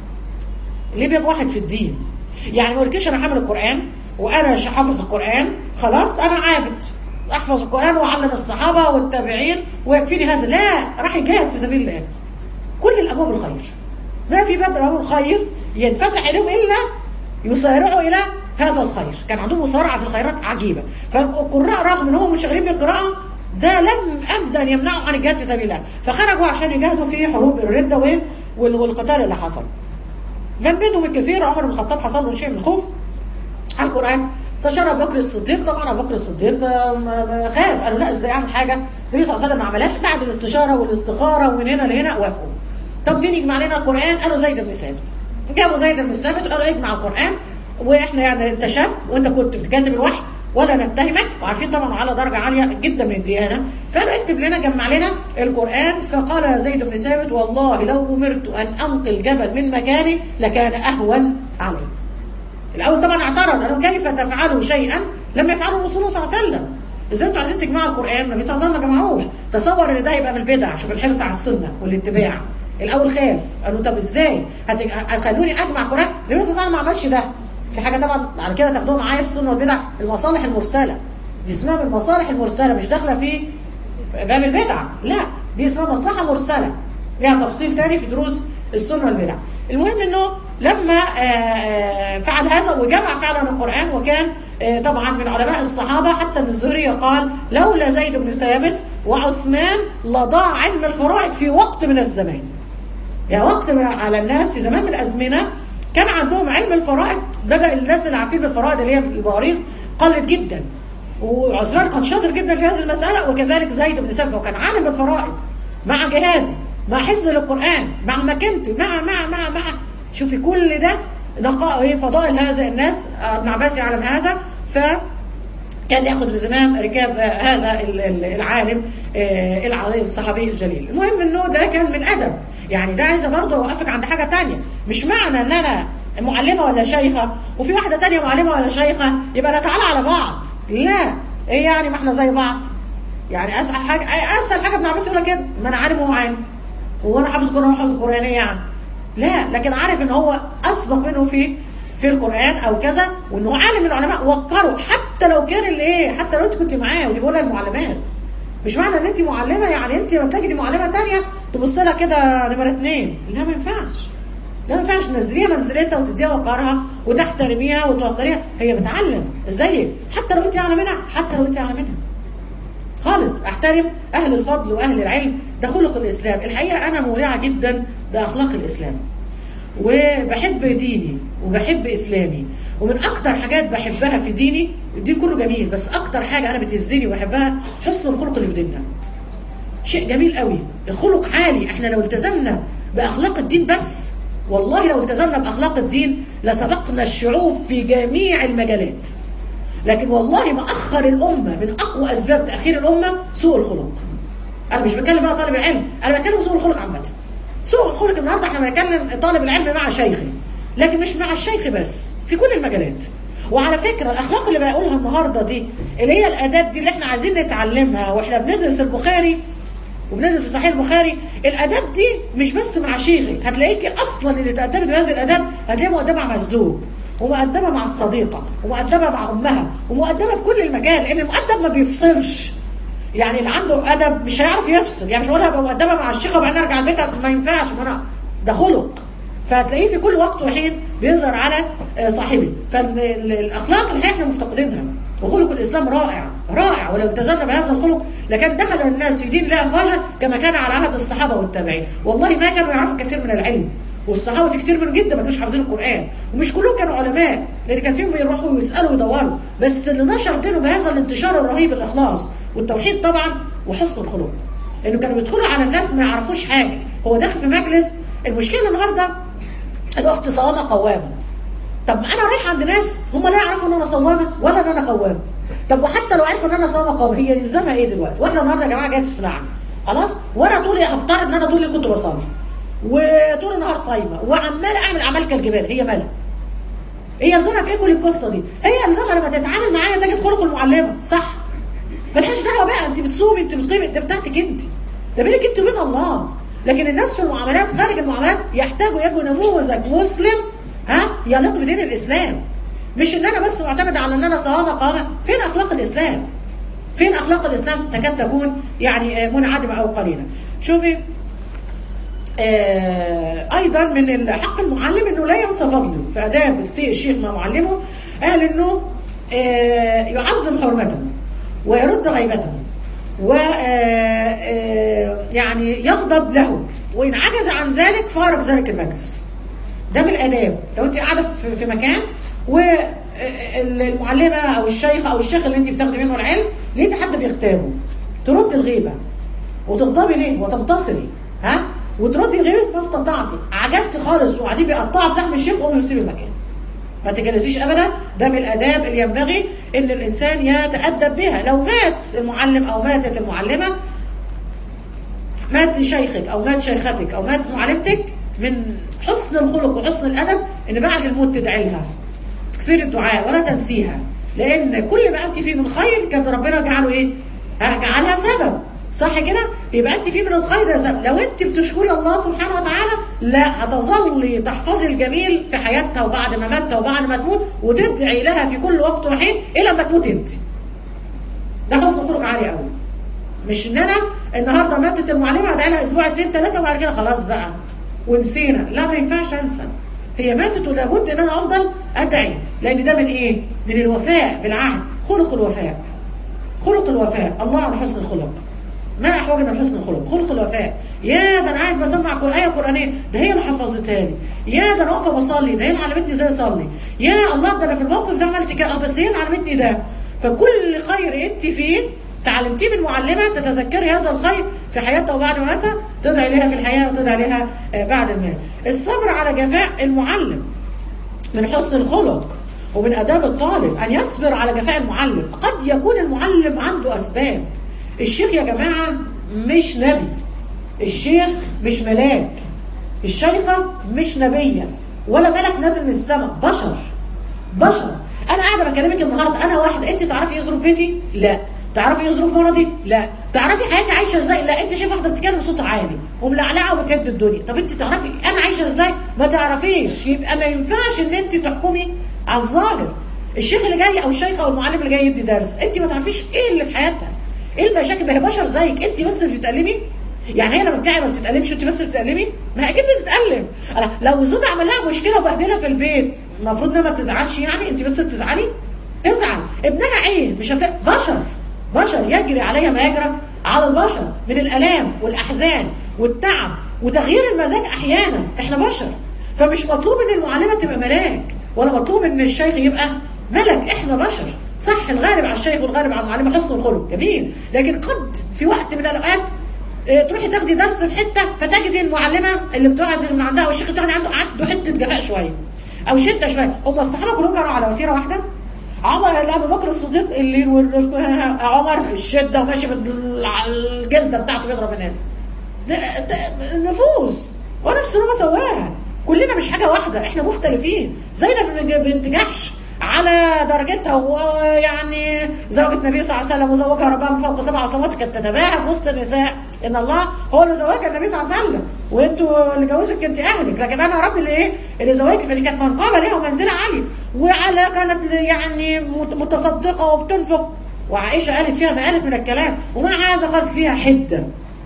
ليه بيبقى واحد في الدين يعني ما قلتليش انا حامل القران وانا حافظ القران خلاص انا عابد احفظ القران واعلم الصحابه والتابعين ويكفيني هذا لا راح يجاهد في سبيل الله كل الابواب الخير ما في باب من ابواب الخير ينفتح عليهم الا يسارعوا الى هذا الخير كان عندهم مسارعه في الخيرات عجيبه فالقراء رغم ان هم منشغلين بالقراءه ده لم ابدا يمنعهم عن الجهاد في سبيل الله فخرجوا عشان يجاهدوا في حروب الرده والقتال اللي حصل من بينهم الكثير عمر بن الخطاب حصل له شيء من الخوف على القران فشرى ابو بكر الصديق طبعا ابو بكر الصديق خاف قالوا لا ازاي اعمل حاجه النبي صلى الله عليه وسلم ما عملهاش بعد الاستشاره والاستخاره ومن هنا لهنا وافقوا طب مين يجمع لنا القران قالوا زيد بن ثابت جابوا زيد بن ثابت قالوا اجمع القران واحنا يعني انت شاب وانت كنت بتكاتب الوحي ولا نتهمك وعارفين طبعا على درجه عاليه جدا من الديانه فقالوا اكتب لنا جمع لنا القران فقال زيد بن ثابت والله لو امرت ان انقل جبل من مكاني لكان اهون علي. الاول طبعا اعترض قالوا كيف تفعلوا شيئا لم يفعله الرسول صلى الله عليه وسلم. ازاي انتوا عايزين تجمعوا القران؟ النبي صلى الله عليه وسلم ما جمعوش، تصور ان ده يبقى من البدع، شوف الحرص على السنه والاتباع. الاول خاف قالوا طب ازاي؟ هتخلوني اجمع قران؟ النبي صلى الله عليه وسلم ما عملش ده. في حاجه طبعا على كده تاخدوها معايا في السنه والبدع المصالح المرسله دي اسمها المصالح المرسله مش داخله في باب البدع لا دي اسمها مصلحه مرسله ليها تفصيل تاني في دروس السنه والبدع المهم انه لما فعل هذا وجمع فعلا القران وكان طبعا من علماء الصحابه حتى ابن الزهري قال لولا زيد بن ثابت وعثمان لضاع علم الفرائض في وقت من الزمان يعني وقت على الناس في زمان من الازمنه كان عندهم علم الفرائض بدا الناس اللي عارفين بالفرائض اللي هي البواريث قلت جدا وعثمان كان شاطر جدا في هذه المساله وكذلك زيد بن ثابت وكان عالم بالفرائض مع جهاده مع حفظ للقران مع مكانته مع مع مع مع شوفي كل ده نقاء فضائل هذا الناس ابن عباس يعلم هذا ف كان ياخذ بزمام ركاب هذا العالم الصحابي الجليل المهم انه ده كان من ادب يعني ده عايزه برضه اوقفك عند حاجه تانية مش معنى ان انا معلمه ولا شيخه وفي واحده تانية معلمه ولا شيخه يبقى نتعالى على بعض لا ايه يعني ما احنا زي بعض يعني اسهل حاجه اسهل حاجه ابن عباس يقول لك كده ما انا عالم وهو عالم هو انا حافظ قران وحافظ قران ايه يعني لا لكن عارف ان هو اسبق منه في في القران او كذا وان هو عالم من العلماء وقره حتى لو كان الايه حتى لو انت كنت معاه ودي بقولها المعلمات مش معنى ان انت معلمه يعني انت لما تلاقي معلمه ثانيه تبص لها كده نمره اثنين لا ما ينفعش لا ما ينفعش تنزليها منزلتها وتديها وقارها وتحترميها وتوقريها هي بتعلم زيك حتى لو انت اعلى منها حتى لو انت اعلى منها خالص احترم اهل الفضل واهل العلم ده خلق الاسلام الحقيقه انا مولعه جدا باخلاق الاسلام وبحب ديني وبحب اسلامي ومن اكتر حاجات بحبها في ديني الدين كله جميل بس اكتر حاجه انا بتهزني وبحبها حسن الخلق اللي في ديننا شيء جميل قوي الخلق عالي احنا لو التزمنا باخلاق الدين بس والله لو التزمنا باخلاق الدين لسبقنا الشعوب في جميع المجالات لكن والله ما اخر الامه من اقوى اسباب تاخير الامه سوء الخلق انا مش بتكلم بقى طالب العلم انا بتكلم سوء الخلق عامه سوء الخلق النهارده احنا بنتكلم طالب العلم مع شيخي لكن مش مع الشيخ بس في كل المجالات وعلى فكره الاخلاق اللي بقولها النهارده دي اللي هي الاداب دي اللي احنا عايزين نتعلمها واحنا بندرس البخاري وبندرس في صحيح البخاري الاداب دي مش بس مع شيخك هتلاقيكي اصلا اللي تقدمت بهذه الاداب هتلاقيها مؤدبه مع الزوج ومؤدبه مع الصديقه ومؤدبه مع امها ومؤدبه في كل المجال لان المؤدب ما بيفصلش يعني اللي عنده ادب مش هيعرف يفصل يعني مش هقول ابقى مؤدبه مع الشيخه وبعدين ارجع البيت ما ينفعش ما انا ده خلق فهتلاقيه في كل وقت وحين بيظهر على صاحبه فالاخلاق اللي احنا مفتقدينها وخلق الاسلام رائع رائع ولو التزمنا بهذا الخلق لكان دخل الناس في دين الله افواجا كما كان على عهد الصحابه والتابعين والله ما كانوا يعرفوا كثير من العلم والصحابه في كتير منهم جدا ما كانوش حافظين القران ومش كلهم كانوا علماء لان كان فيهم بيروحوا ويسالوا ويدوروا بس اللي نشر دينه بهذا الانتشار الرهيب الاخلاص والتوحيد طبعا وحسن الخلق لانه كانوا بيدخلوا على الناس ما يعرفوش حاجه هو داخل في مجلس المشكله النهارده الاخت صوامه قوامه طب انا رايح عند ناس هم لا يعرفوا ان انا صوامه ولا ان انا قوامه طب وحتى لو عرفوا ان انا صوامه قوامه هي يلزمها ايه دلوقتي واحنا النهارده يا جماعه جايه تسمعني خلاص وانا طول هفترض ان انا طول اللي كنت بصلي وطول النهار صايمه وعماله اعمل اعمال كالجبال هي مالها هي يلزمها في ايه كل القصه دي هي يلزمها لما تتعامل معايا تجد خلق المعلمه صح ملهاش دعوه بقى انت بتصومي انت بتقيمي ده بتاعتك انت ده بينك انت وبين الله لكن الناس في المعاملات خارج المعاملات يحتاجوا يجوا نموذج مسلم ها يليق بدين الاسلام مش ان انا بس معتمد على ان انا صوامه قامه فين اخلاق الاسلام فين اخلاق الاسلام تكاد تكون يعني آه، منعدمه او قليله شوفي آه، ايضا من حق المعلم انه لا ينسى فضله في اداب الشيخ مع معلمه قال انه آه، يعظم حرمته ويرد غيبته و آه، آه، يعني يغضب له وان عجز عن ذلك فارق ذلك المجلس ده من الاداب لو انت قاعده في في مكان والمعلمه او الشيخ او الشيخ اللي انت بتاخدي منه العلم لقيتي حد بيغتابه ترد الغيبه وتغضبي ليه وتنتصري ها وتردي غيبه ما استطعتي عجزتي خالص وقاعدين بيقطعوا في لحم الشيخ قومي وسيبي المكان ما تجلسيش ابدا ده من الاداب اللي ينبغي ان الانسان يتادب بها لو مات المعلم او ماتت المعلمه مات شيخك او مات شيختك او مات معلمتك من حسن الخلق وحسن الادب ان بعد الموت تدعي لها تكسري الدعاء ولا تنسيها لان كل ما انت فيه من خير كان ربنا جعله ايه؟ ها، جعلها سبب صح كده؟ يبقى انت فيه من الخير ده سبب لو انت بتشكري الله سبحانه وتعالى لا هتظلي تحفظي الجميل في حياتها وبعد ما ماتها وبعد ما تموت وتدعي لها في كل وقت وحين الى ما تموت انت. ده حسن خلق عالي قوي. مش ان انا النهارده ماتت المعلمه ادعي لها اسبوع اثنين ثلاثه وبعد كده خلاص بقى ونسينا لا ما ينفعش انسى هي ماتت ولابد ان انا افضل ادعي لان ده من ايه؟ من الوفاء بالعهد خلق الوفاء خلق الوفاء الله عن حسن الخلق ما احوجنا لحسن الخلق خلق الوفاء يا ده انا قاعد بسمع كل ايه قرانيه ده هي اللي حفظتها لي يا ده انا واقفه بصلي ده هي اللي علمتني ازاي اصلي يا الله ده انا في الموقف ده عملت كده اه بس هي اللي علمتني ده فكل خير انت فيه تعلمتيه من معلمه تتذكري هذا الخير في حياتها وبعد مماتها تدعي لها في الحياه وتدعي لها آه، بعد الموت الصبر على جفاء المعلم من حسن الخلق ومن اداب الطالب ان يصبر على جفاء المعلم قد يكون المعلم عنده اسباب الشيخ يا جماعه مش نبي الشيخ مش ملاك الشيخه مش نبيه ولا ملك نازل من السماء بشر بشر انا قاعده بكلمك النهارده انا واحده انت تعرفي ايه ظروفتي لا تعرفي ايه ظروف مرضي لا تعرفي حياتي عايشه ازاي لا انت شايفه واحده بتتكلم بصوت عالي وملعلعه وبتهد الدنيا طب انت تعرفي انا عايشه ازاي ما تعرفيش يبقى ما ينفعش ان انت تحكمي على الظاهر الشيخ اللي جاي او الشيخ او المعلم اللي جاي يدي درس انت ما تعرفيش ايه اللي في حياتها ايه المشاكل ما هي بشر زيك انت بس اللي بتتألمي يعني هي لما بتاعي ما بتتألمش انت بس اللي بتتألمي ما هي اكيد بتتألم أنا لو زوج عمل لها مشكله وبهدلها في البيت المفروض انها ما تزعلش يعني انت بس اللي بتزعلي تزعل ابنها عين مش هت... بشر بشر يجري عليها ما يجرى على البشر من الالام والاحزان والتعب وتغيير المزاج احيانا احنا بشر فمش مطلوب ان المعلمه تبقى ملاك ولا مطلوب ان الشيخ يبقى ملك احنا بشر صح الغالب على الشيخ والغالب على المعلمه حسن الخلق جميل لكن قد في وقت من الاوقات اه، تروحي تاخدي درس في حته فتجدي المعلمه اللي بتقعد من عندها او الشيخ اللي بتقعد عنده عنده حته جفاء شويه او شده شويه هم الصحابه كلهم كانوا على وتيره واحده عمر اللي ابو بكر الصديق اللي والرف- عمر الشده وماشي بالجلده بتاعته بيضرب الناس ده ده النفوس ونفس ما سواها كلنا مش حاجه واحده احنا مختلفين زينب بن- بنت جحش على درجتها ويعني زوجة النبي صلى الله عليه وسلم وزوجها ربها من فوق سبع سماوات كانت تتباهى في وسط النساء ان الله هو اللي زوجها النبي صلى الله عليه وسلم وانتوا اللي جوزك انت اهلك لكن انا ربي اللي ايه اللي زوجك فدي كانت منقبه ليها ومنزله عاليه وعلى كانت يعني مت- متصدقه وبتنفق وعائشه قالت فيها ما قالت من الكلام ومع هذا قالت فيها حده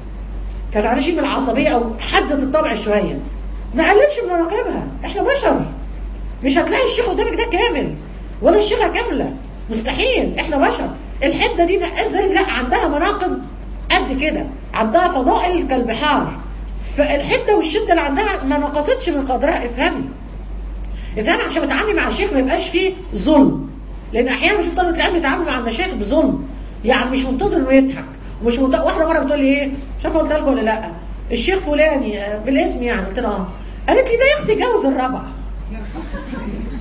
كان على شيء من العصبيه او حده الطبع شويه ما قللش من مناقبها احنا بشر مش هتلاقي الشيخ قدامك ده كامل ولا الشيخه كامله مستحيل احنا بشر الحده دي ازاي لا عندها مناقب قد كده عندها فضائل كالبحار فالحده والشده اللي عندها ما نقصتش من قدرها افهمي افهمي عشان تتعاملي مع الشيخ ما يبقاش فيه ظلم لان احيانا بشوف طلبه العلم بيتعاملوا مع المشايخ بظلم يعني مش منتظر انه يضحك ومش منت... واحده مره بتقول لي ايه مش عارفه قلت لكم ولا لا الشيخ فلاني آه، بالاسم يعني قلت لها اه قالت لي ده يا اختي جوز الرابعه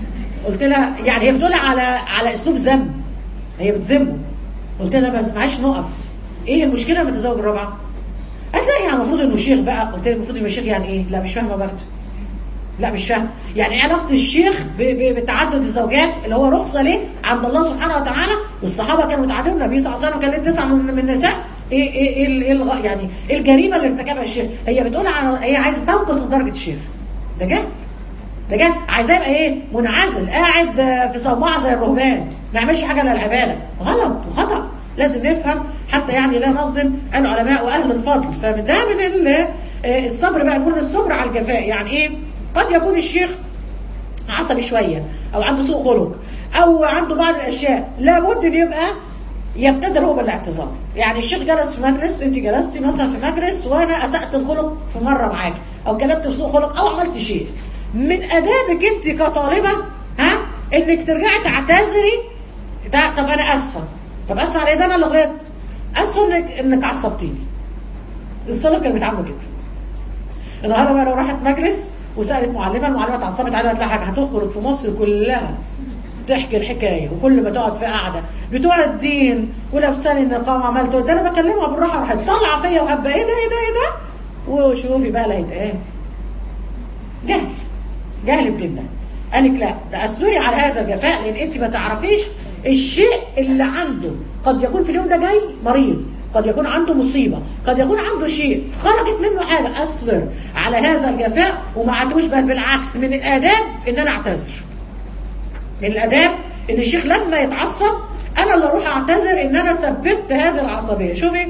قلت لها يعني هي بتقول على على اسلوب ذم هي بتذمه قلت لها بس معلش نقف ايه المشكله لما تتزوج الرابعه؟ قالت لا يعني المفروض انه شيخ بقى قلت لها المفروض يبقى شيخ يعني ايه؟ لا مش فاهمه برضه لا مش فاهم يعني ايه علاقه الشيخ ب- ب- بتعدد الزوجات اللي هو رخصه ليه عند الله سبحانه وتعالى والصحابه كانوا متعددون النبي صلى الله عليه وسلم كان ليه تسعه من من النساء ايه ايه ايه, ال- إيه الغ- يعني ايه الجريمه اللي ارتكبها الشيخ هي بتقول على هي عايزه تنقص من درجه الشيخ ده جهل ده جهل عايزاه يبقى ايه منعزل قاعد آه، في صومعه زي الرهبان ما يعملش حاجه الا العباده غلط وخطا لازم نفهم حتى يعني لا نظلم العلماء واهل الفضل فده من ال- آه، الصبر بقى نقول الصبر على الجفاء يعني ايه قد يكون الشيخ عصبي شويه او عنده سوء خلق او عنده بعض الاشياء لابد ان يبقى يبتدر هو بالاعتذار يعني الشيخ جلس في مجلس انت جلستي مثلا في مجلس وانا اسات الخلق في مره معاك او كلمت بسوء خلق او عملت شيء من ادابك انت كطالبه ها انك ترجعي تعتذري ده طب انا اسفه طب اسفه على ايه ده انا اللي غلطت اسفه انك انك عصبتيني السلف كانوا بيتعاملوا كده النهارده بقى لو راحت مجلس وسالت معلمه المعلمه اتعصبت عليها تلاقي حاجه هتخرج في مصر كلها تحكي الحكايه وكل ما تقعد في قعده بتوع الدين ولابسان النقاب عملت ده انا بكلمها بالراحه راحت طالعه فيا وهبه ايه ده ايه ده ايه ده وشوفي بقى اللي هيتقال جهل جهل بجدا قالك لا ده اصبري على هذا الجفاء لان انت ما تعرفيش الشيء اللي عنده قد يكون في اليوم ده جاي مريض قد يكون عنده مصيبة قد يكون عنده شيء خرجت منه حاجة أصبر على هذا الجفاء وما عتوش بل بالعكس من الآداب إن أنا أعتذر من الآداب إن الشيخ لما يتعصب أنا اللي أروح أعتذر إن أنا سببت هذه العصبية شوفي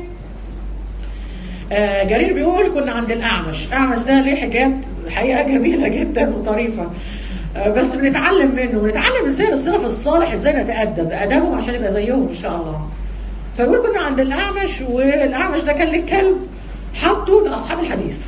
آه جرير بيقول كنا عند الأعمش الأعمش ده ليه حاجات حقيقة جميلة جدا وطريفة آه بس بنتعلم منه بنتعلم من سير السلف الصالح ازاي نتأدب بأدابهم عشان يبقى زيهم إن شاء الله فبيقول كنا عند الأعمش والأعمش ده كان ليه كلب حطه لأصحاب الحديث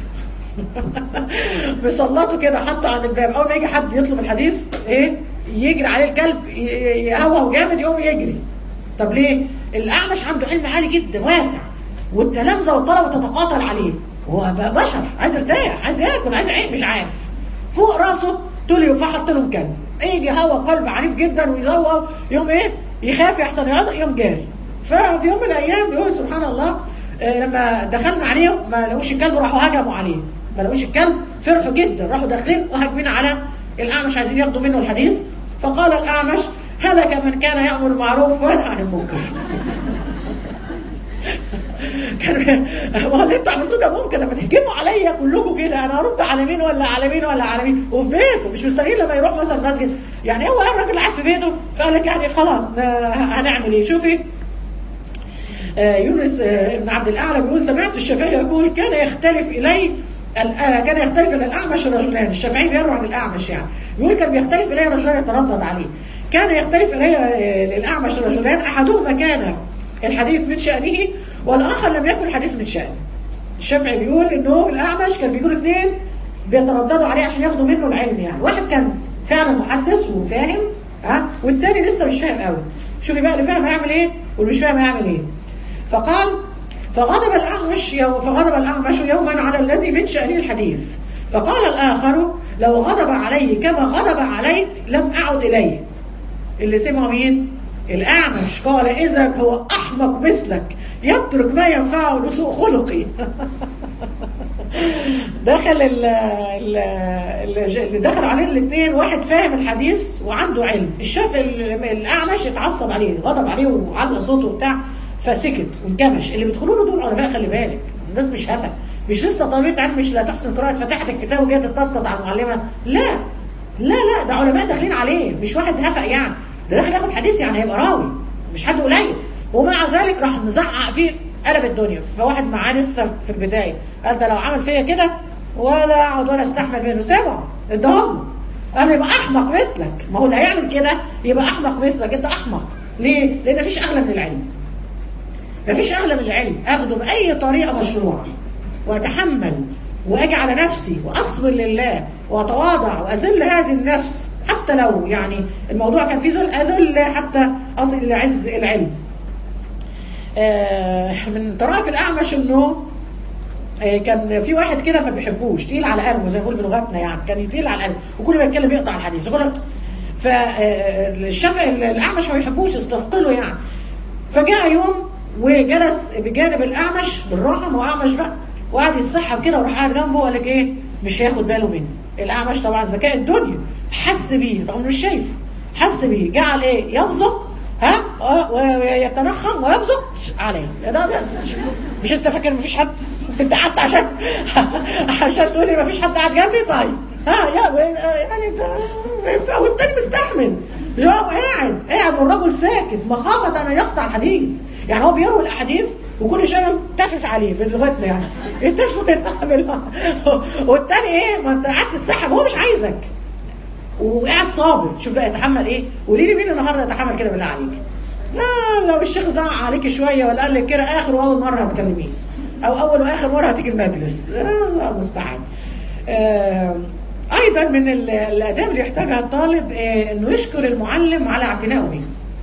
بيسلطوا كده حطه عند الباب أول ما يجي حد يطلب الحديث إيه يجري عليه الكلب يهوهو جامد يقوم يجري طب ليه؟ الأعمش عنده علم عالي جدا واسع والتلامذة والطلبة تتقاتل عليه هو بشر عايز يرتاح عايز ياكل عايز يعيش مش عارف فوق راسه تولي فحط لهم كلب يجي هوا قلب عنيف جدا ويزوق يوم ايه يخاف يحصل يعض يوم جاري ففي يوم من الايام بيقول سبحان الله آه لما دخلنا عليه ما لقوش الكلب راحوا هجموا عليه ما لقوش الكلب فرحوا جدا راحوا داخلين وهاجمين على الاعمش عايزين ياخدوا منه الحديث فقال الاعمش هلك من كان يامر بالمعروف وينهى عن المنكر كان هو اللي انتوا عملتوه ده ممكن لما تهجموا عليا كلكم كده انا هرد على مين ولا على مين ولا على مين وفي بيته مش مستنيين لما يروح مثلا مسجد يعني هو الراجل قاعد في بيته فقال لك يعني خلاص هنعمل ايه شوفي آه يونس آه ابن عبد الاعلى بيقول سمعت الشافعي يقول كان يختلف الي كان يختلف الى الاعمش رجلان الشافعي بيروي عن الاعمش يعني بيقول كان بيختلف الي رجلان يتردد عليه كان يختلف الي للاعمش رجلان احدهما كان الحديث من شأنه والآخر لم يكن الحديث من شأنه الشافعي بيقول انه الأعمش كان بيقول اثنين بيترددوا عليه عشان ياخدوا منه العلم يعني واحد كان فعلا محدث وفاهم ها والتاني لسه مش فاهم قوي شوفي بقى اللي فاهم هيعمل ايه واللي مش فاهم هيعمل ايه فقال فغضب الأعمش يوم فغضب الأعمش يوما على الذي من شأنه الحديث فقال الآخر لو غضب علي كما غضب عليك لم أعد إليه اللي سمعوا مين؟ الأعمش قال إذا هو أحمق مثلك يترك ما ينفعه لسوء خلقي دخل ال اللي دخل عليه الاثنين واحد فاهم الحديث وعنده علم الشاف الأعمش اتعصب عليه غضب عليه وعلى صوته وبتاع فسكت وانكمش اللي بيدخلوا له دول علماء خلي بالك الناس مش هفا مش لسه طالبة علم مش لا تحسن قراءة فتحت الكتاب وجايه تتنطط على المعلمة لا لا لا ده علماء داخلين عليه مش واحد هفا يعني ده داخل ياخد حديث يعني هيبقى راوي مش حد قليل ومع ذلك راح مزعق فيه قلب الدنيا فواحد معاه لسه في البدايه قال ده لو عمل فيا كده ولا اقعد ولا استحمل منه سامع ادهم انا يبقى احمق مثلك ما هو اللي هيعمل كده يبقى احمق مثلك انت احمق ليه؟ لان مفيش اغلى من العلم مفيش اغلى من العلم اخده باي طريقه مشروعه واتحمل واجي على نفسي واصبر لله واتواضع واذل هذه النفس حتى لو يعني الموضوع كان فيه ذل اذل حتى اصل لعز العلم آه من طرائف الاعمش انه آه كان في واحد كده ما بيحبوش تقيل على قلبه زي ما بنقول بلغتنا يعني كان يتقيل على قلبه وكل ما يتكلم يقطع الحديث يقول فالشافعي الاعمش ما بيحبوش استثقله يعني فجاء يوم وجلس بجانب الاعمش بالراحه ما هو اعمش بقى وقعد يسحب كده وراح قاعد جنبه وقال لك ايه مش هياخد باله مني الاعمش طبعا ذكاء الدنيا حس بيه رغم إنه مش شايفه حس بيه جعل ايه يبزق ها آه، ويتنخم ويبزق عليه ده ده مش- مش انت فاكر مفيش حد انت قعدت عشان عشان تقولي مفيش حد قاعد جنبي طيب ها يا يعني ده- والتاني مستحمل لا هو قاعد قاعد والراجل ساكت مخافة ان يقطع الحديث يعني هو بيروي الاحاديث وكل شويه تفف عليه بلغتنا يعني يتف بال- والتاني ايه ما انت قعدت تسحب هو مش عايزك وقاعد صابر شوف بقى يتحمل ايه قولي لي مين النهارده يتحمل كده بالله عليك لا لو الشيخ زعق عليك شويه ولا قال لك كده اخر واول مره هتكلميه او اول واخر مره هتيجي المجلس آه الله المستعان آه ايضا من ال- الاداب اللي يحتاجها الطالب آه انه يشكر المعلم على اعتنائه به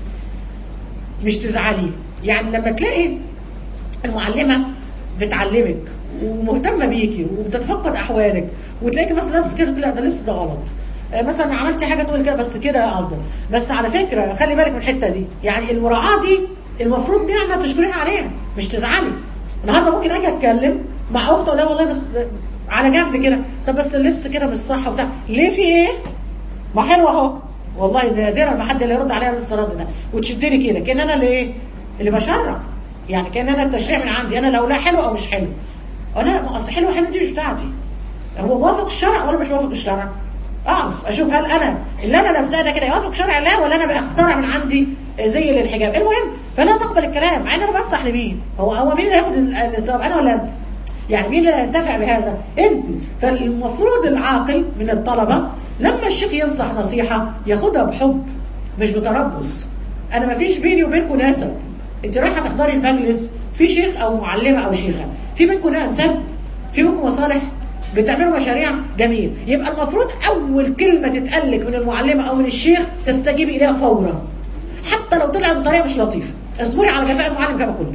مش تزعلي يعني لما تلاقي المعلمه بتعلمك ومهتمه بيكي وبتتفقد احوالك وتلاقيكي مثلا لابسه كده تقول لا ده اللبس ده غلط آه، مثلا عملتي حاجه تقول كده بس كده افضل بس على فكره خلي بالك من الحته دي يعني المراعاه دي المفروض نعمه تشكريها عليها مش تزعلي النهارده ممكن اجي اتكلم مع اخت اقول لها والله بس على جنب كده طب بس اللبس كده مش صح وبتاع ليه في ايه؟ ما حلو اهو والله نادرا ما حد اللي يرد عليا بس الرد ده وتشدني كده كان انا اللي ايه؟ اللي بشرع يعني كان انا التشريع من عندي انا لو لا حلو او مش حلو أو لا ما اصل حلو حلو دي مش بتاعتي هو موافق الشرع ولا مش موافق الشرع؟ اقف اشوف هل انا اللي انا لابساه ده كده يوافق شرع الله ولا انا بخترع من عندي زي للحجاب المهم فلا تقبل الكلام مع ان انا بنصح لمين هو هو مين اللي هياخد ال- الثواب انا ولا انت يعني مين اللي هينتفع بهذا انت فالمفروض العاقل من الطلبه لما الشيخ ينصح نصيحه ياخدها بحب مش بتربص انا ما فيش بيني وبينكم نسب انت رايحه تحضري المجلس في شيخ او معلمه او شيخه في بينكم نسب في بينكم مصالح بتعملوا مشاريع جميل يبقى المفروض اول كلمه تتقلك من المعلمه او من الشيخ تستجيبي اليها فورا حتى لو طلعت بطريقه مش لطيفه اصبري على جفاء المعلم كما قلنا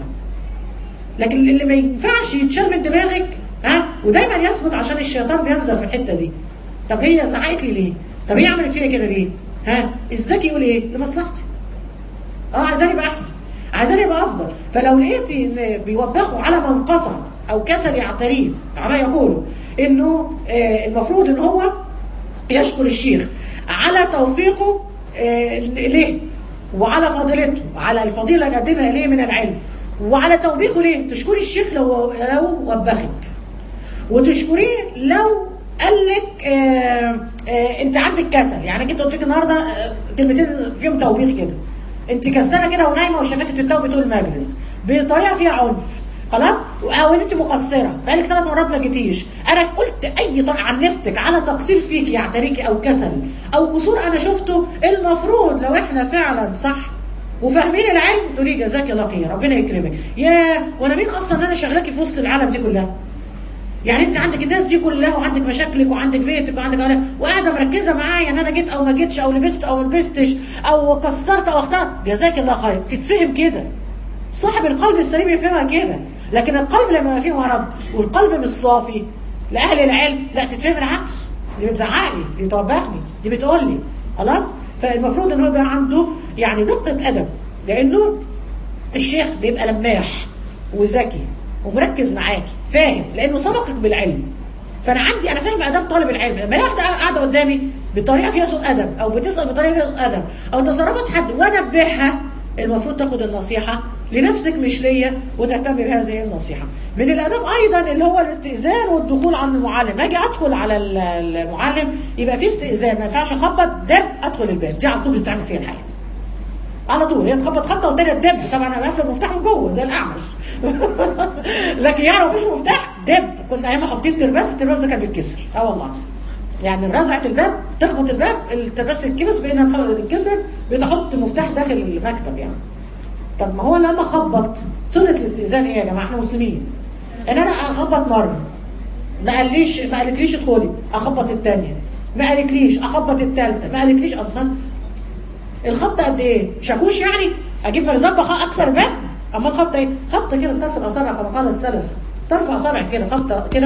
لكن اللي ما ينفعش يتشال من دماغك ها ودايما يثبت عشان الشيطان بينزل في الحته دي طب هي زعقت لي ليه طب هي عملت فيا كده ليه ها الذكي يقول ايه لمصلحتي اه عايزاني ابقى احسن عايزاني ابقى افضل فلو لقيتي ان بيوبخوا على من قصر او كسل يعتريه العلماء يقولوا انه آه المفروض ان هو يشكر الشيخ على توفيقه آه ليه وعلى فضيلته على الفضيله اللي قدمها اليه من العلم وعلى توبيخه ليه تشكري الشيخ لو لو وبخك وتشكريه لو قال لك آه آه انت عندك كسل يعني جيت قلت لك النهارده آه كلمتين فيهم توبيخ كده انت كسلانه كده ونايمه وشافك بتتوبي طول المجلس بطريقه فيها عنف خلاص او ان انت مقصره بقالك ثلاث مرات ما جيتيش انا قلت اي طريقه عنفتك على تقصير فيك يعتريكي او كسل او قصور انا شفته المفروض لو احنا فعلا صح وفاهمين العلم تقولي جزاك الله خير ربنا يكرمك يا وانا مين اصلا ان انا شغلاكي في وسط العالم دي كلها يعني انت عندك الناس دي كلها وعندك مشاكلك وعندك بيتك وعندك أولاد وقاعده مركزه معايا ان انا جيت او ما جيتش او لبست او ما لبستش او كسرت او اخترت جزاك الله خير تتفهم كده صاحب القلب السليم يفهمها كده لكن القلب لما فيه مرض والقلب مش صافي لاهل العلم لا تتفهم العكس دي بتزعقلي دي بتوبخني دي بتقول لي خلاص فالمفروض ان هو يبقى عنده يعني دقه ادب لانه الشيخ بيبقى لماح وذكي ومركز معاكي فاهم لانه سبقك بالعلم فانا عندي انا فاهم اداب طالب العلم لما واحده قاعده قدامي بطريقه فيها سوء ادب او بتسال بطريقه فيها سوء ادب او تصرفات حد وانبهها المفروض تاخد النصيحه لنفسك مش ليا وتهتم بهذه النصيحه من الاداب ايضا اللي هو الاستئذان والدخول على المعلم اجي ادخل على المعلم يبقى في استئذان ما ينفعش اخبط دب ادخل الباب دي على طول بتتعمل فيها الحقيقه على طول هي تخبط خبطه والتانيه تدب طبعا انا قافله المفتاح من جوه زي الاعمش لكن يعني مفيش مفتاح دب كنا ايام حاطين ترباس الترباس ده كان بيتكسر اه والله يعني رزعه الباب تخبط الباب الترباس يتكبس بقينا نتكسر بنحط مفتاح داخل المكتب يعني طب ما هو لما خبط سنه الاستئذان ايه يا جماعه احنا مسلمين ان انا اخبط مره ما قاليش ما قالتليش ادخلي اخبط الثانيه ما قالتليش اخبط الثالثه ما قالتليش انصنف الخبطه قد ايه شاكوش يعني اجيب مرزبه اكسر الباب اما الخبطه ايه خبطه كده بطرف الاصابع كما قال السلف طرف اصابع كده خبطه كده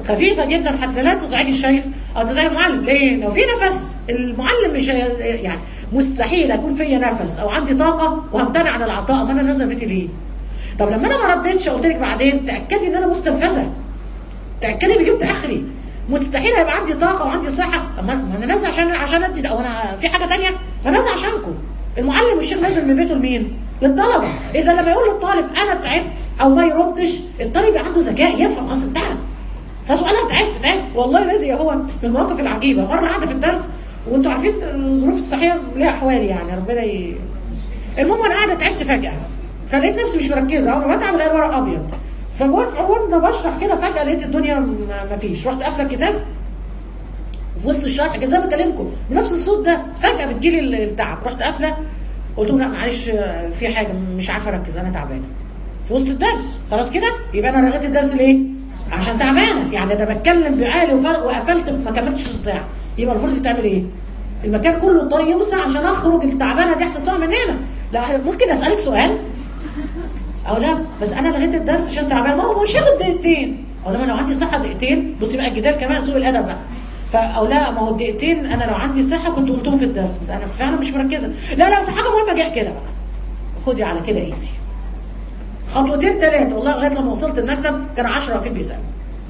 خفيفه جدا حتى لا تزعج الشيخ او تزعج المعلم ليه لو في نفس المعلم مش هي- يعني مستحيل اكون فيا نفس او عندي طاقه وهمتنع عن العطاء ما انا نازل بيتي ليه طب لما انا ما ردتش قلت لك بعدين تاكدي ان انا مستنفذه تاكدي اني جبت اخري مستحيل هيبقى عندي طاقه وعندي صحه طب ما ما انا نازل عشان عشان ادي او انا في حاجه تانية ما نازل عشانكم المعلم والشيخ نازل من بيته لمين؟ للطلبه اذا لما يقول للطالب انا تعبت او ما يردش الطالب يبقى عنده ذكاء يفهم خلاص انتهى خلاص انا تعبت تعبت والله لازم هو من المواقف العجيبه مره قاعده في الدرس وانتوا عارفين الظروف الصحيه ليها احوال يعني ربنا ي... المهم انا قاعده تعبت فجاه فلقيت نفسي مش مركزه اول ما بتعب الاقي الورق ابيض فواقف وانا بشرح كده فجاه لقيت الدنيا ما فيش رحت قافله الكتاب في وسط الشرح كده زي ما بكلمكم بنفس الصوت ده فجاه بتجيلي التعب رحت قافله قلت لهم لا معلش آه، في حاجه مش عارفه اركز انا تعبانه في وسط الدرس خلاص كده يبقى انا لغيت الدرس ليه عشان تعبانه يعني انا بتكلم بعالي وفرق وقفلت ما كملتش الساعه يبقى المفروض تعمل ايه المكان كله الطريق يوسع عشان اخرج التعبانه دي احسن تقع من هنا لا ممكن اسالك سؤال او لا بس انا لغيت الدرس عشان تعبان ما هو مش هياخد دقيقتين او لما لو عندي صحه دقيقتين بصي بقى الجدال كمان سوء الادب بقى فا او لا ما هو الدقيقتين انا لو عندي صحه كنت قلتهم في الدرس بس انا فعلا مش مركزه لا لا بس حاجه مهمه جاء كده بقى خدي على كده قيسي خطوتين ثلاثه والله لغايه لما وصلت المكتب كان 10 واقفين بيسالوا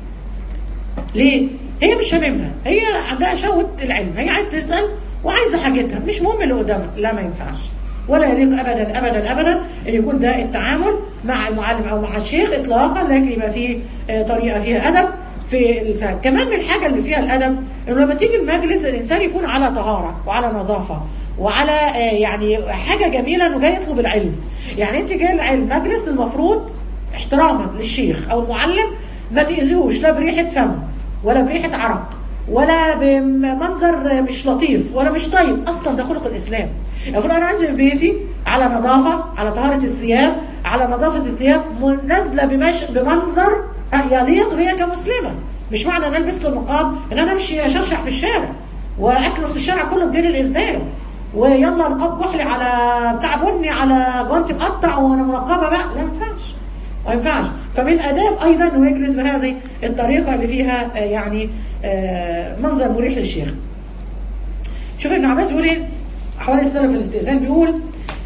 ليه؟ هي مش هاممها هي عندها شهوة العلم هي عايزة تسأل وعايزة حاجتها مش مهم اللي قدامها لا ما ينفعش ولا يليق ابدا ابدا ابدا ان يكون ده التعامل مع المعلم او مع الشيخ اطلاقا لكن يبقى فيه آه، طريقه فيها ادب في الفهم كمان من الحاجه اللي فيها الادب انه لما تيجي المجلس الانسان يكون على طهاره وعلى نظافه وعلى آه، يعني حاجه جميله انه جاي يطلب العلم يعني انت جاي العلم مجلس المفروض احتراما للشيخ او المعلم ما تاذيهوش لا بريحه فم ولا بريحه عرق ولا بمنظر مش لطيف ولا مش طيب اصلا ده خلق الاسلام المفروض انا انزل من بيتي على نظافه على طهاره الثياب على نظافه الثياب م- نازله بمش بمنظر يليق بيا كمسلمه مش معنى ان انا لبست النقاب ان انا امشي اشرشح في الشارع واكنس الشارع كله بدين الاسدال ويلا نقاب كحلي على بتاع بني على جوانتي مقطع وانا منقبه بقى لا ما ينفعش ما ينفعش فمن الاداب ايضا انه يجلس بهذه الطريقه اللي فيها آه، يعني آه، منظر مريح للشيخ شوف ابن عباس بيقول ايه حوالي السنه في الاستئذان بيقول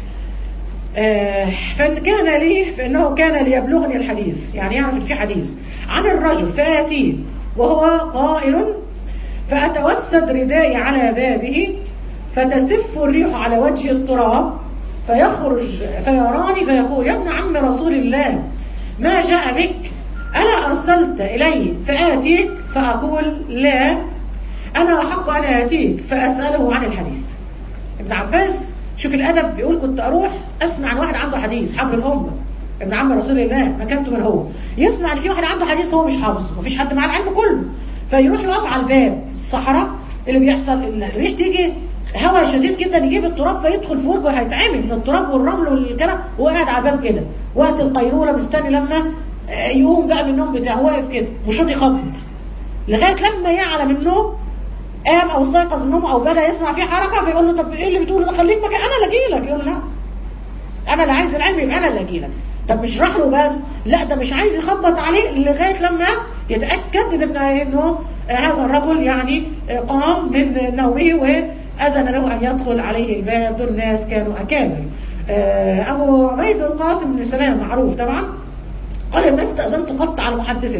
آه، فإن كان لي فإنه كان ليبلغني الحديث يعني يعرف إن في حديث عن الرجل فآتيه وهو قائل فأتوسد ردائي على بابه فتسف الريح على وجه التراب فيخرج فيراني فيقول يا ابن عم رسول الله ما جاء بك ألا أرسلت إلي فآتيك فأقول لا أنا أحق أن آتيك فأسأله عن الحديث ابن عباس شوف الادب بيقول كنت اروح اسمع عن واحد عنده حديث حبر الامه ابن عم رسول الله مكانته من هو يسمع ان في واحد عنده حديث هو مش حافظه مفيش حد معاه العلم كله فيروح يقف على الباب الصحراء اللي بيحصل الريح تيجي هواء شديد جدا يجيب التراب فيدخل في وجهه هيتعمل من التراب والرمل والكلام وهو قاعد على الباب كده وقت القيلوله مستني لما آه، يقوم بقى من النوم بتاعه واقف كده مش راضي يخبط لغايه لما يعلم النوم قام او استيقظ النوم او بدا يسمع فيه حركه فيقول له طب ايه اللي بتقوله ده خليك مكان انا اللي اجي لك يقول له لا انا اللي عايز العلم يبقى انا اللي اجي لك طب مش راح له بس لا ده مش عايز يخبط عليه لغايه لما يتاكد ان ابن انه آه، هذا الرجل يعني آه، قام من نومه واذن له ان يدخل عليه الباب دول ناس كانوا اكابر آه، ابو عبيد القاسم بن سلام معروف طبعا قال الناس استأذنت قط على محدث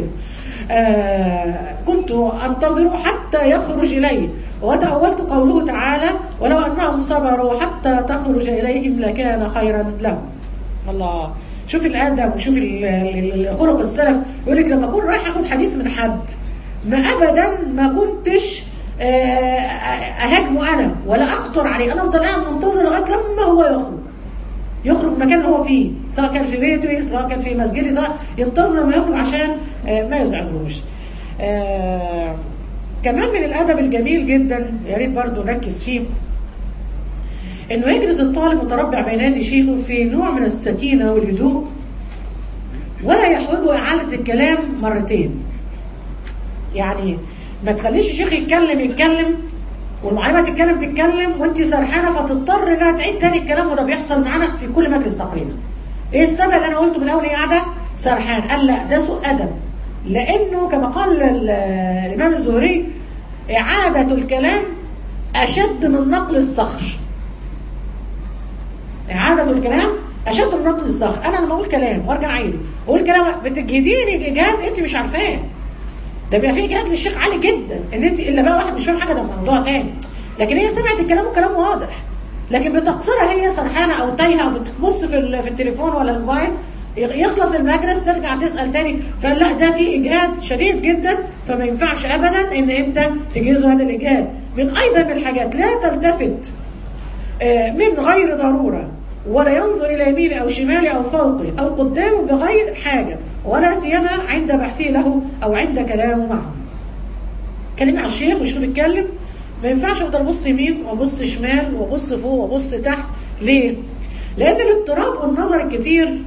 آه كنت أنتظر حتى يخرج إلي وتأولت قوله تعالى ولو أنهم صبروا حتى تخرج إليهم لكان خيرا لهم الله شوف الادب وشوف ال- ال- ال- خلق السلف يقول لك لما اكون رايح اخد حديث من حد ما ابدا ما كنتش آه، اهاجمه انا ولا اخطر عليه انا افضل قاعد منتظر لغايه لما هو يخرج يخرج من المكان اللي هو فيه سواء كان في بيته سواء كان في مسجده سواء ينتظر لما يخرج عشان آه، ما يزعجوش آه، كمان من الادب الجميل جدا يا ريت برضه نركز فيه انه يجلس الطالب متربع بين يدي شيخه في نوع من السكينه والهدوء ولا يحوجه اعاده الكلام مرتين يعني ما تخليش الشيخ يتكلم يتكلم والمعلمه تتكلم تتكلم وانت سرحانه فتضطر انها تعيد تاني الكلام وده بيحصل معانا في كل مجلس تقريبا ايه السبب اللي انا قلته من اول قاعده سرحان قال لا ده سوء ادب لانه كما قال ال- الامام الزهري اعاده الكلام اشد من نقل الصخر إعادة الكلام أشد من نقل الصخر أنا لما أقول كلام وأرجع أعيده أقول كلام بتجهديني إجهاد أنت مش عارفاه ده بيبقى في إجهاد للشيخ عالي جدا إن أنت إلا بقى واحد مش فاهم حاجة ده موضوع تاني لكن هي سمعت الكلام وكلام واضح لكن بتقصرها هي سرحانة أو تايهة أو بتبص في ال- في التليفون ولا الموبايل يخلص المجلس ترجع تسأل تاني فلا ده في إجهاد شديد جدا فما ينفعش أبدا إن أنت تجهزه هذا الإجهاد من أيضا من الحاجات لا تلتفت آه، من غير ضرورة ولا ينظر إلى يمينه أو شماله أو فوقه أو قدامه بغير حاجة ولا سيما عند بحثه له أو عند كلامه معه كلمة على الشيخ وشو بيتكلم ما ينفعش افضل ابص يمين وابص شمال وابص فوق وابص تحت ليه؟ لان الاضطراب والنظر الكتير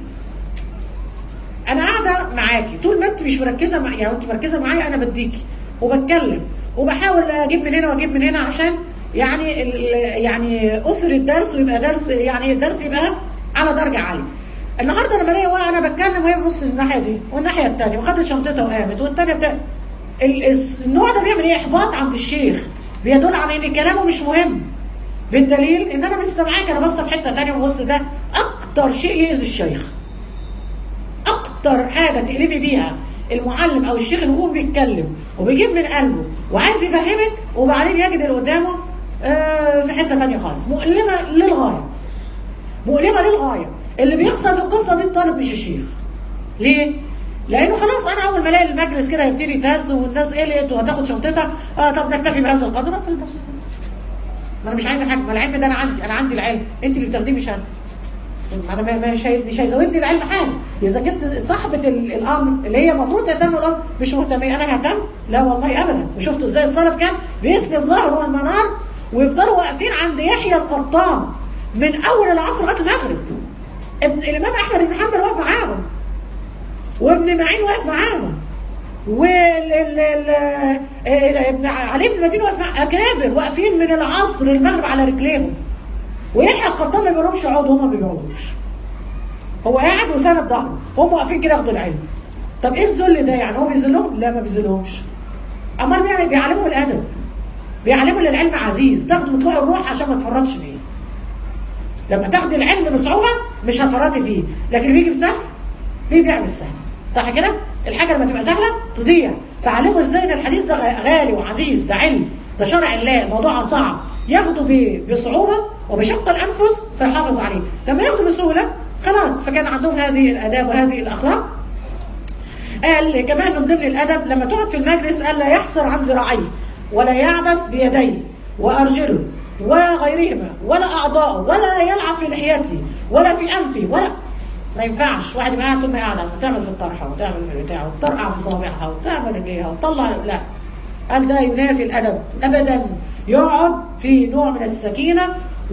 انا قاعده معاكي طول ما انت مش مركزه مع يعني انت مركزه معايا انا بديكي وبتكلم وبحاول اجيب من هنا واجيب من هنا عشان يعني ال- يعني اثر الدرس ويبقى درس يعني الدرس يبقى على درجه عاليه النهارده لما الاقي وانا بتكلم وهي بتبص الناحيه دي والناحيه الثانيه وخدت شنطتها وقامت والثانيه بتاع ال- الس- النوع ده بيعمل ايه احباط عند الشيخ بيدل على ان كلامه مش مهم بالدليل ان انا مش سامعاك انا باصه في حته ثانيه وبص ده اكتر شيء يؤذي الشيخ اكتر حاجه تقلبي بيها المعلم او الشيخ اللي هو بيتكلم وبيجيب من قلبه وعايز يفهمك وبعدين يجد اللي قدامه آه، في حته ثانيه خالص مؤلمه للغايه مؤلمه للغايه اللي بيخسر في القصه دي الطالب مش الشيخ ليه؟ لانه خلاص انا اول ما الاقي المجلس كده يبتدي يتهز والناس قلقت وهتاخد شنطتها اه طب نكتفي بهذا القدر في البرس ما انا مش عايزه حاجه ما العلم ده انا عندي انا عندي العلم انت اللي بتاخديه مش انا ما انا ما- مش هي- مش هيزودني العلم حاجه اذا كنت صاحبه ال- الامر اللي هي المفروض تهتم بالامر مش مهتمه انا ههتم لا والله ابدا وشفتوا ازاي السلف كان بيسند ظهره والمنار ويفضلوا واقفين عند يحيى القطان من اول العصر لغايه المغرب ابن الامام احمد بن حنبل واقف معاهم وابن معين واقف معاهم وال ال- ال- ال- ابن علي بن المدينه واقف مع اكابر واقفين من العصر المغرب على رجليهم ويحيى القطان ما بيقولهمش اقعدوا هما ما بيقعدوش هو قاعد وساند ظهره هم واقفين كده ياخدوا العلم طب ايه الذل ده يعني هو بيذلهم لا ما بيذلهمش امال بيعمل بيعلموا الادب بيعلموا ان العلم عزيز تاخدوا طلوع الروح عشان ما تفرطش فيه لما تاخدي العلم بصعوبه مش هتفرطي فيه لكن اللي بيجي بسهل بيجي يعمل سهل صح كده الحاجه لما تبقى سهله تضيع فعلموا ازاي ان الحديث ده غالي وعزيز ده علم ده شرع الله الموضوع صعب ياخده ب- بصعوبه وبشق الانفس فيحافظ عليه لما ياخده بسهوله خلاص فكان عندهم هذه الاداب وهذه الاخلاق قال كمان من ضمن الادب لما تقعد في المجلس قال لا يحسر عن ذراعيه ولا يعبس بيديه وارجله وغيرهما ولا اعضائه ولا يلعب في لحيته ولا في انفه ولا ما ينفعش واحد يبقى قاعد طول ما هي قاعده تعمل في الطرحه وتعمل في البتاع وتطرقع في صوابعها وتعمل رجليها وتطلع لا قال ده ينافي الادب ابدا يقعد في نوع من السكينه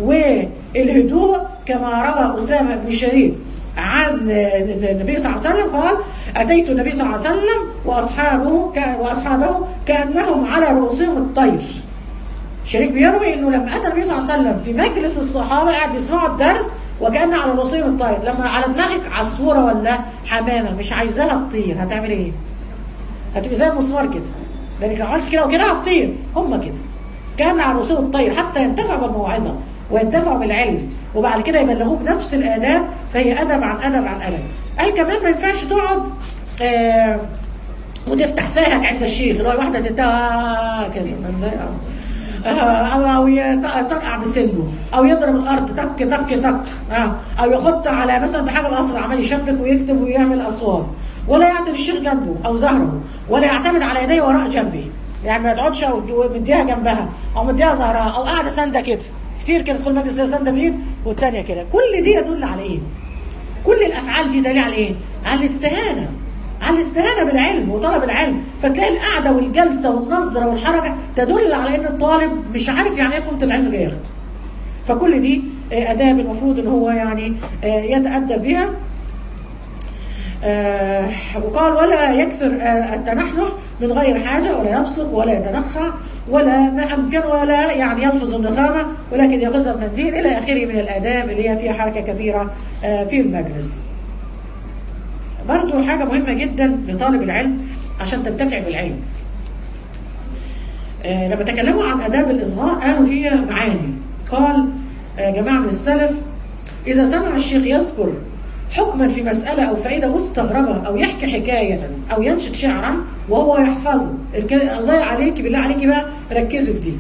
والهدوء كما روى اسامه بن شريك عن النبي صلى الله عليه وسلم قال اتيت النبي صلى الله عليه وسلم واصحابه ك- واصحابه كانهم على رؤوسهم الطير شريك بيروي انه لما اتى النبي صلى الله عليه وسلم في مجلس الصحابه قاعد بيسمعوا الدرس وكان على رؤوسهم الطير لما على دماغك عصفوره ولا حمامه مش عايزاها تطير هتعمل ايه؟ هتبقى زي المسمار كده لانك لو عملت كده وكده هتطير هم كده كان على رؤوسهم الطير حتى ينتفعوا بالموعظه وينتفعوا بالعلم وبعد كده يبلغوه بنفس الاداب فهي ادب عن ادب عن ادب قال كمان ما ينفعش تقعد آه وتفتح فاهك عند الشيخ اللي هو واحده تتا كده ازاي آه، او او يت- ترقع بسنه او يضرب الارض تك تك تك آه، او يخط على مثلا بحاجه الاصل عمال يشبك ويكتب ويعمل اصوات ولا يعطي الشيخ جنبه او ظهره ولا يعتمد على يديه وراء جنبه يعني ما يقعدش او مديها جنبها او مديها ظهرها او قاعده سانده كده كتير كده تدخل مجلس سانده بايد والثانيه كده كل دي يدل على ايه؟ كل الافعال دي دليل على ايه؟ على الاستهانه على الاستهانه بالعلم وطلب العلم فتلاقي القعده والجلسه والنظره والحركه تدل على ان الطالب مش عارف يعني ايه قيمه العلم اللي ياخده فكل دي آه، اداب المفروض ان هو يعني آه، يتادب بها آه، وقال ولا يكثر آه، التنحنح من غير حاجة ولا يبصق ولا يتنخع ولا ما أمكن ولا يعني يلفظ النخامة ولكن يأخذها بمنديل إلى آخره من الآداب اللي هي فيها حركة كثيرة آه، في المجلس برضو حاجة مهمة جدا لطالب العلم عشان تنتفع بالعلم آه، لما تكلموا عن آداب الإصغاء قالوا فيها معاني قال آه، جماعة من السلف إذا سمع الشيخ يذكر حكما في مسألة أو فائدة مستغربة أو يحكي حكاية أو ينشد شعرا وهو يحفظه الك- الله عليك بالله عليك بقى ركزي في دي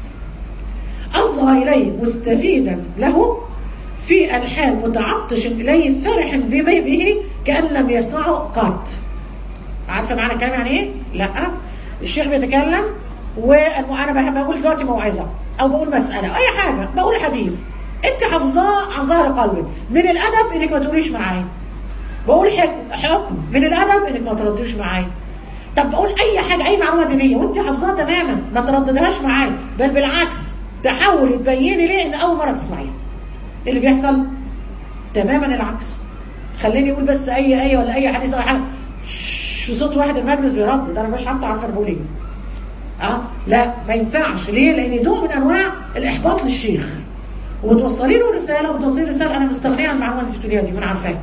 أصغى إليه مستفيدا له في الحال متعطش إليه فرح بما به كأن لم يسمعه قط عارفة معنى الكلام يعني إيه؟ لا الشيخ بيتكلم وأنا بحب أقول دلوقتي موعظة أو بقول مسألة أو أي حاجة بقول حديث أنت حافظاه عن ظهر قلبك من الأدب إنك ما تقوليش معايا بقول حكم حكم من الأدب إنك ما ترديش معايا طب بقول أي حاجة أي معلومة دينية وأنت حافظاها تماما ما ترددهاش معايا بل بالعكس تحاولي تبيني ليه إن أول مرة تسمعيها إيه اللي بيحصل؟ تماما العكس خليني اقول بس اي ايه ولا اي حديث او حاجه شش، في صوت واحد المجلس بيردد انا مش حتى عارفه انا بقول ايه اه لا ما ينفعش ليه لان دول من انواع الاحباط للشيخ وتوصلي له رساله وتوصلي رساله انا مستغنيه عن المعلومه اللي انت بتقوليها دي ما انا عارفاها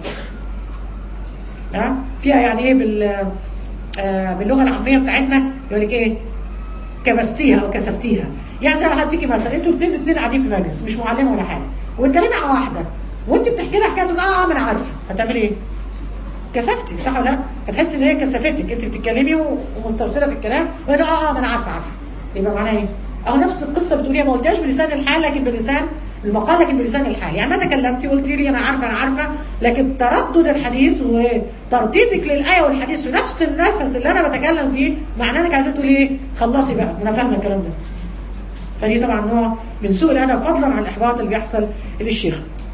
ها فيها يعني ايه بال آه باللغه العاميه بتاعتنا يقول لك ايه كبستيها او كسفتيها يعني زي هديكي مثلا انتوا الاثنين الاثنين قاعدين في مجلس مش معلمه ولا حاجه واتكلمي عن واحده وانت بتحكي لها حكايه تقول اه اه ما انا عارفه هتعملي ايه؟ كسفتي صح ولا لا؟ هتحسي ان هي كسفتك انت بتتكلمي و- ومسترسله في الكلام وهي اه اه ما انا عارفه عارفه يبقى معناها ايه؟ اهو نفس القصه بتقوليها ما قلتهاش بلسان الحال لكن بلسان المقال لكن بلسان الحال يعني ما تكلمتي قلتي لي انا عارفه انا عارفه لكن تردد الحديث وترديدك للايه والحديث في نفس النفس اللي انا بتكلم فيه معناه انك عايزه تقولي ايه؟ خلصي بقى انا فاهمه الكلام ده فدي طبعا نوع من سوء الادب فضلا عن الاحباط اللي بيحصل للشيخ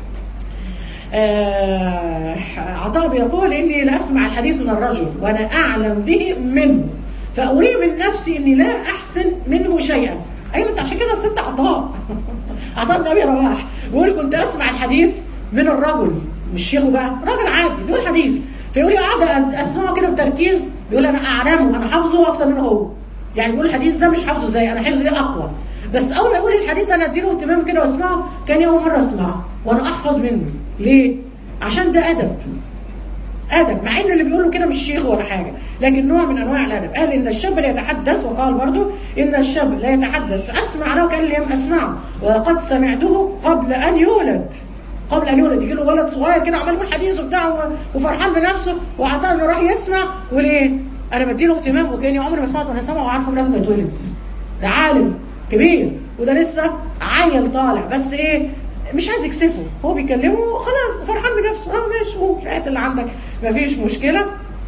آه، عطاء بيقول إني لأسمع الحديث من الرجل وأنا أعلم به منه فأري من نفسي إني لا أحسن منه شيئا أيوة أنت عشان كده ست عطاء عطاء بن أبي رواح بيقول كنت أسمع الحديث من الرجل مش شيخه بقى راجل عادي بيقول حديث فيقول لي قاعد أسمعه كده بتركيز بيقول أنا أعلمه أنا حافظه أكتر منه هو يعني بيقول الحديث ده مش حافظه زي أنا حفظي أقوى بس اول ما يقول الحديث انا اديله اهتمام كده واسمعه كان اول مره اسمعه وانا احفظ منه ليه عشان ده ادب ادب مع ان اللي بيقول له كده مش شيخ ولا حاجه لكن نوع من انواع الادب قال ان الشاب لا يتحدث وقال برضو ان الشاب لا يتحدث فاسمع له كان لم اسمعه وقد سمعته قبل ان يولد قبل ان يولد يجي له ولد صغير كده عمال يقول حديث وبتاع وفرحان بنفسه وعطاه انه راح يسمع وليه انا بديله اهتمام وكاني عمري ما سمعته وانا سامعه وعارفه من قبل ما يتولد ده عالم كبير وده لسه عيل طالع بس ايه مش عايز يكسفه هو بيكلمه خلاص فرحان بنفسه اه ماشي قول الحاجات اللي عندك مفيش مشكله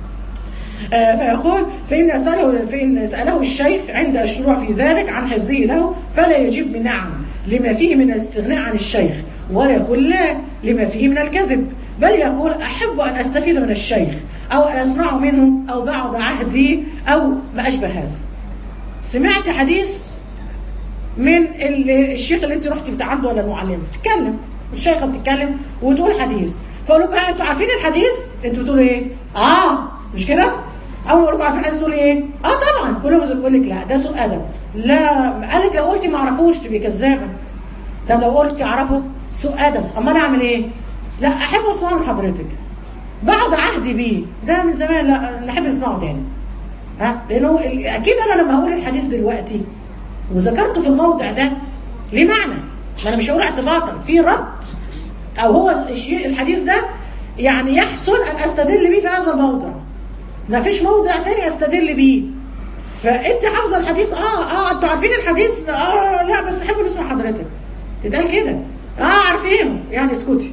آه فيقول فإن سأله فإن سأله الشيخ عند الشروع في ذلك عن حفظه له فلا يجيب بنعم لما فيه من الاستغناء عن الشيخ ولا يقول لا لما فيه من الكذب بل يقول أحب أن أستفيد من الشيخ أو أن أسمع منه أو بعض عهدي أو ما أشبه هذا سمعت حديث من الشيخ اللي انت رحتي بتاع عنده ولا المعلم بتتكلم الشيخه بتتكلم وتقول حديث فاقول لكم انتوا عارفين الحديث انتوا بتقولوا ايه اه مش كده اول ما اقول لكم عارفين الحديث تقولوا ايه اه طبعا كلهم بيقول لك لا ده سوء ادب لا قال لك لو قلتي ما اعرفوش تبقي كذابه طب لو قلت اعرفه سوء ادب امال اعمل ايه لا احب اسمعه من حضرتك بعد عهدي بيه ده من زمان لا نحب نسمعه تاني ها لانه اكيد انا لما هقول الحديث دلوقتي وذكرته في الموضع ده ليه معنى ما انا مش هقول اعتباطا في رد او هو الشيء الحديث ده يعني يحسن ان استدل بيه في هذا الموضع ما فيش موضع تاني استدل بيه فانت حافظه الحديث اه اه انتوا عارفين الحديث اه لا بس نحب نسمع حضرتك تتقال كده اه عارفينه يعني اسكتي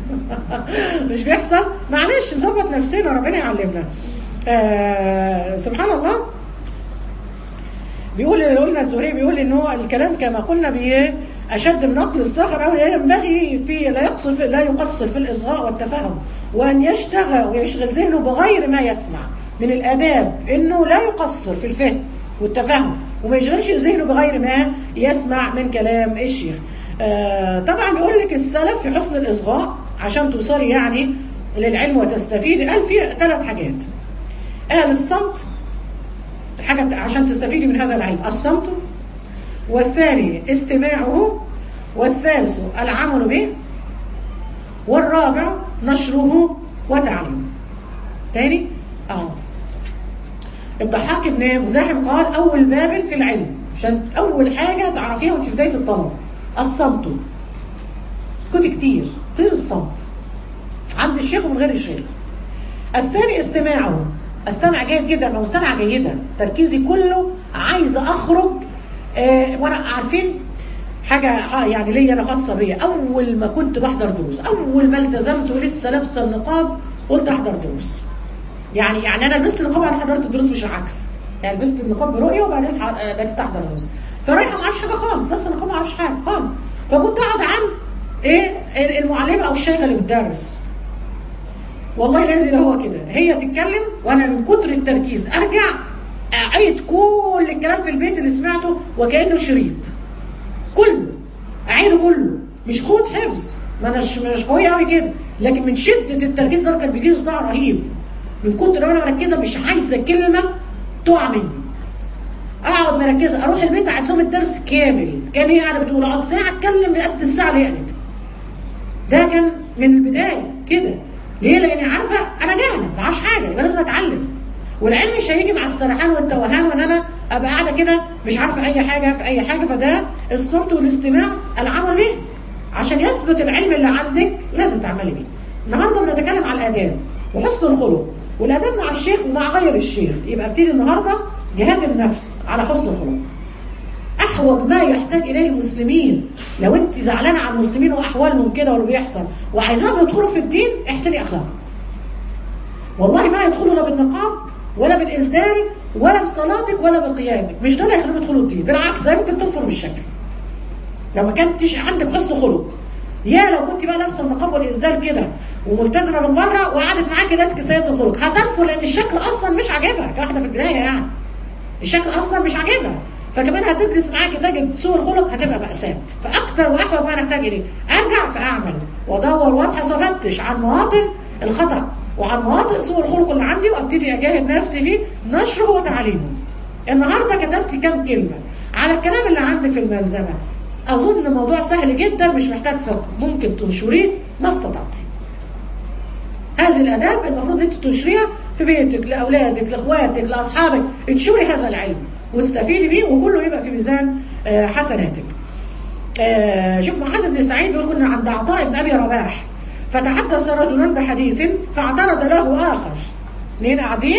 مش بيحصل معلش نظبط نفسنا ربنا يعلمنا آه سبحان الله بيقول قلنا الزهري بيقول ان هو الكلام كما قلنا بايه اشد من نقل الصخر او ينبغي في لا يقصر لا يقصر في الاصغاء والتفاهم وان يشتغل ويشغل ذهنه بغير ما يسمع من الاداب انه لا يقصر في الفهم والتفاهم وما يشغلش ذهنه بغير ما يسمع من كلام الشيخ آه طبعا بيقول لك السلف في حسن الاصغاء عشان توصلي يعني للعلم وتستفيدي قال في ثلاث حاجات قال الصمت حاجة عشان تستفيدي من هذا العلم الصمت والثاني استماعه والثالث العمل به والرابع نشره وتعليمه تاني اه الضحاك بن مزاحم قال اول باب في العلم عشان اول حاجه تعرفيها وانت في بدايه الطلب الصمت اسكتي كتير طير الصمت عند الشيخ ومن غير الشيخ الثاني استماعه استمع جيد جدا انا مستمع جيدا تركيزي كله عايزه اخرج آه وانا عارفين حاجه آه يعني ليا انا خاصه بيا اول ما كنت بحضر دروس اول ما التزمت ولسه لابسه النقاب قلت احضر دروس يعني يعني انا لبست النقاب بعدين حضرت الدروس مش العكس يعني لبست النقاب برؤيه وبعدين ح- آه، بقيت احضر دروس فرايحه ما اعرفش حاجه خالص لابسه النقاب ما اعرفش حاجه خالص فكنت اقعد عند ايه المعلمه او الشيخه اللي بتدرس والله لازم هو كده هي تتكلم وانا من كتر التركيز ارجع اعيد كل الكلام في البيت اللي سمعته وكانه شريط كله اعيده كله مش خد حفظ ما اناش مش قويه قوي كده لكن من شده التركيز ده كان بيجي لي صداع رهيب من كتر ما انا مركزه مش عايزه كلمه تقع مني اقعد مركزه اروح البيت اعيد لهم الدرس كامل كان هي قاعده بتقول اقعد ساعه اتكلم قد الساعه اللي قالت ده كان من البدايه كده ليه؟ لاني عارفه انا جاهله ما اعرفش حاجه يبقى لازم اتعلم والعلم مش هيجي مع السرحان والتوهان وان انا ابقى قاعده كده مش عارفه اي حاجه في اي حاجه فده الصمت والاستماع العمل به عشان يثبت العلم اللي عندك لازم تعملي بيه. النهارده بنتكلم على الاداب وحسن الخلق والاداب مع الشيخ ومع غير الشيخ يبقى ابتدي النهارده جهاد النفس على حسن الخلق. احوج ما يحتاج اليه المسلمين لو انت زعلانه على المسلمين واحوالهم كده واللي بيحصل وعايزاهم يدخلوا في الدين احسني اخلاقهم والله ما يدخلوا لا بالنقاب ولا بالاسدال ولا بصلاتك ولا بقيامك مش دول هيخلوهم يدخلوا الدين بالعكس ده ممكن تنفر من الشكل لو ما كنتش عندك حسن خلق يا لو كنت بقى لابسه النقاب والاسدال كده وملتزمه من بره وقعدت معاك كده كسايه الخلق هتنفر لان الشكل اصلا مش عاجبها كواحده في البدايه يعني الشكل اصلا مش عاجبها فكمان هتجلس معاك تجد سوء الخلق هتبقى مأساة فأكتر وأحوج ما نحتاج إليه أرجع فأعمل وأدور وأبحث وأفتش عن مواطن الخطأ وعن مواطن سوء الخلق اللي عندي وأبتدي أجاهد نفسي فيه نشره وتعليمه النهاردة كتبت كام كلمة على الكلام اللي عندك في الملزمة أظن موضوع سهل جدا مش محتاج فقه ممكن تنشريه ما استطعتي هذه الاداب المفروض انت تنشريها في بيتك لاولادك لاخواتك لاصحابك انشري هذا العلم واستفيدي بيه وكله يبقى في ميزان آه، حسناتك آه، شوف معاذ بن سعيد بيقول كنا عند عطاء بن ابي رباح فتحدث رجل بحديث فاعترض له اخر اثنين قاعدين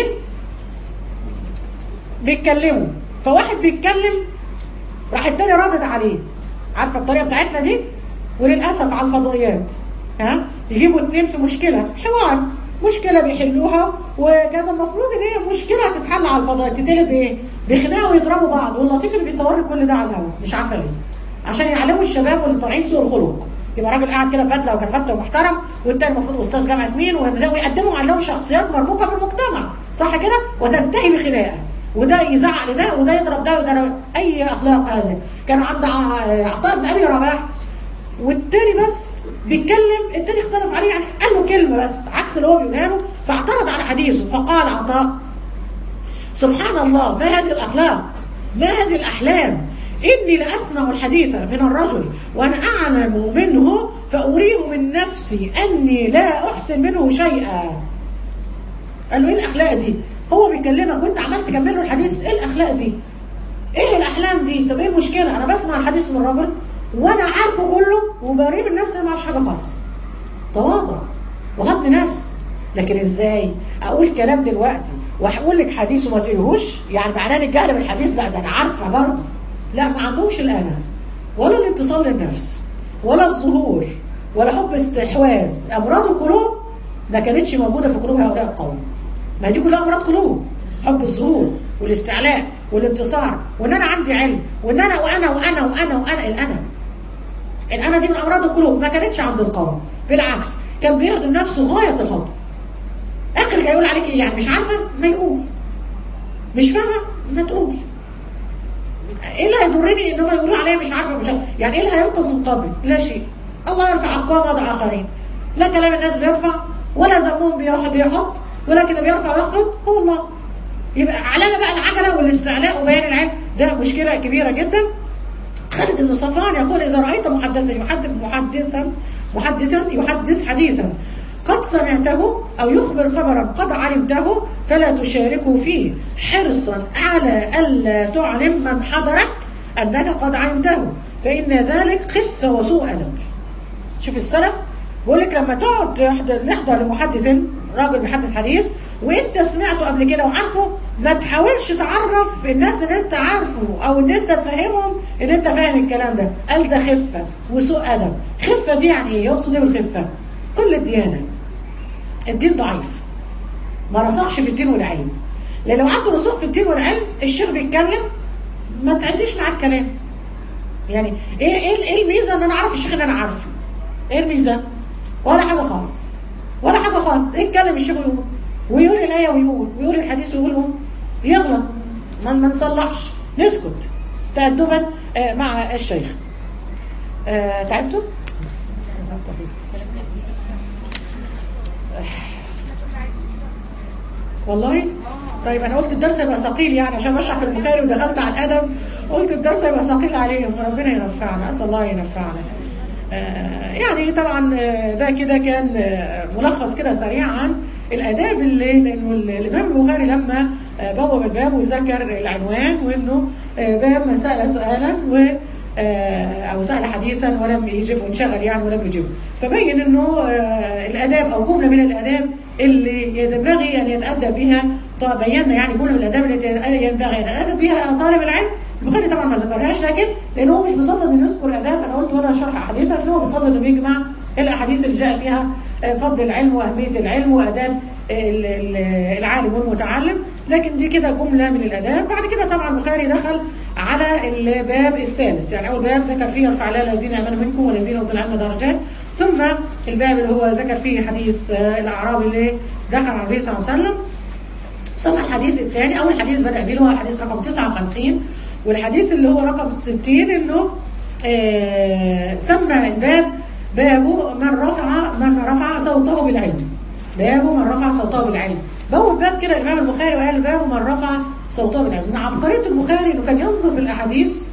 بيتكلموا فواحد بيتكلم راح التاني ردد عليه عارفه الطريقه بتاعتنا دي وللاسف على الفضائيات ها يجيبوا اتنين في مشكله حوار مشكله بيحلوها وكذا المفروض ان هي مشكله هتتحل على الفضاء تتقلب بايه؟ بخناقه ويضربوا بعض واللطيف اللي بيصور لي كل ده على الهواء مش عارفه ليه عشان يعلموا الشباب واللي طالعين سوء الخلق يبقى راجل قاعد كده بدله وكرافته ومحترم والتاني المفروض استاذ جامعه مين ويقدموا عليهم شخصيات مرموقه في المجتمع صح كده؟ وتنتهي بخناقه وده يزعق لده وده يضرب ده وده اي اخلاق هذا كان عند ع- عطاء بن ابي رباح والتاني بس بيتكلم التاني اختلف عليه يعني قال له كلمه بس عكس اللي هو بيقولها له فاعترض على حديثه فقال عطاء سبحان الله ما هذه الاخلاق ما هذه الاحلام اني لاسمع الحديث من الرجل وانا اعلم منه فاريه من نفسي اني لا احسن منه شيئا قال له ايه الاخلاق دي هو بيكلمك وانت عمال تكمل له الحديث ايه الاخلاق دي ايه الاحلام دي طب ايه المشكله انا بسمع الحديث من الراجل وانا عارفه كله وبريه من نفسي أنا ما اعرفش حاجه خالص تواضع وغض نفس لكن ازاي اقول كلام دلوقتي وهقول لك حديث وما تقولهوش يعني معناه ان الجهل بالحديث لا ده انا عارفه برضه لا ما عندهمش الانا ولا الانتصال للنفس ولا الظهور ولا حب استحواذ امراض القلوب ما كانتش موجوده في قلوب هؤلاء القوم ما دي كلها امراض قلوب حب الظهور والاستعلاء والانتصار وان انا عندي علم وان انا وانا وانا وانا وانا الانا الانا دي من امراض القلوب ما كانتش عند القوم بالعكس كان بيهضم نفسه غايه الهضم اخرك هيقول عليك ايه يعني مش عارفه ما يقول مش فاهمه ما تقول ايه اللي هيضرني ان هم يقولوا عليا مش عارفه مش عارفة. يعني ايه اللي هينقذ من قبري لا شيء الله يرفع عنكم وضع اخرين لا كلام الناس بيرفع ولا ذمهم بيح- بيحط ولكن اللي بيرفع ويخفض هو الله يبقى علامه بقى العجله والاستعلاء وبيان العلم ده مشكله كبيره جدا خالد بن صفوان يقول اذا رايت محدثا يحدث محدثا محدثا يحدث حديثا قد سمعته أو يخبر خبرا قد علمته فلا تشاركه فيه حرصا على ألا تعلم من حضرك أنك قد علمته فإن ذلك خفة وسوء أدب شوف السلف بيقول لك لما تقعد تحضر نحضر لمحدث راجل بيحدث حديث وانت سمعته قبل كده وعارفه ما تحاولش تعرف الناس ان انت عارفه او ان انت تفهمهم ان انت فاهم الكلام ده قال ده خفه وسوء ادب خفه دي يعني ايه يقصد ايه بالخفه كل الديانه الدين ضعيف ما رسخش في الدين والعلم لان لو عنده رسوخ في الدين والعلم الشيخ بيتكلم ما تعديش معاه الكلام يعني ايه ايه ايه الميزه ان انا اعرف الشيخ اللي انا عارفه ايه الميزه ولا حاجه خالص ولا حاجه خالص ايه يتكلم الشيخ ويقول ويقول الايه ويقول ويقول الحديث ويقولهم يغلط ما ما نصلحش نسكت تأدبا آه، مع الشيخ آه، تعبتوا؟ والله طيب انا قلت الدرس هيبقى ثقيل يعني عشان بشرح في البخاري ودخلت على الادب قلت الدرس هيبقى ثقيل عليهم ربنا ينفعنا اسال الله ينفعنا آه، يعني طبعا آه، ده كده كان آه، ملخص كده سريع عن الاداب اللي لانه الامام البخاري لما آه، بوب الباب وذكر العنوان وانه آه، باب من سال سؤالا و آه، او سال حديثا ولم يجب وانشغل يعني ولم يجب فبين انه آه، الاداب او جمله من الاداب اللي ينبغي ان يتادب بها طب بينا يعني جمله من الاداب التي ينبغي ان يتادب بها طالب العلم البخاري طبعا ما ذكرهاش لكن لان هو مش بيصدد انه يذكر اداب انا قلت ولا شرح احاديث لكن هو بيصدد انه يجمع الاحاديث اللي جاء فيها آه، فضل العلم واهميه العلم واداب ال- ال- العالم والمتعلم لكن دي كده جمله من الاداب بعد كده طبعا البخاري دخل على الباب الثالث يعني اول باب ذكر فيه ارفع الله الذين امنوا منكم والذين اوتوا العلم درجات ثم الباب اللي هو ذكر فيه حديث آه، الاعرابي اللي دخل على النبي صلى الله عليه وسلم ثم الحديث الثاني اول حديث بدا به اللي هو الحديث رقم 59 والحديث اللي هو رقم 60 انه آه، سمى الباب باب من رفع من رفع صوته بالعلم باب من رفع صوته بالعلم بول باب كده الامام البخاري وقال باب من رفع صوته بالعلم من عبقريه البخاري انه كان ينظر في الاحاديث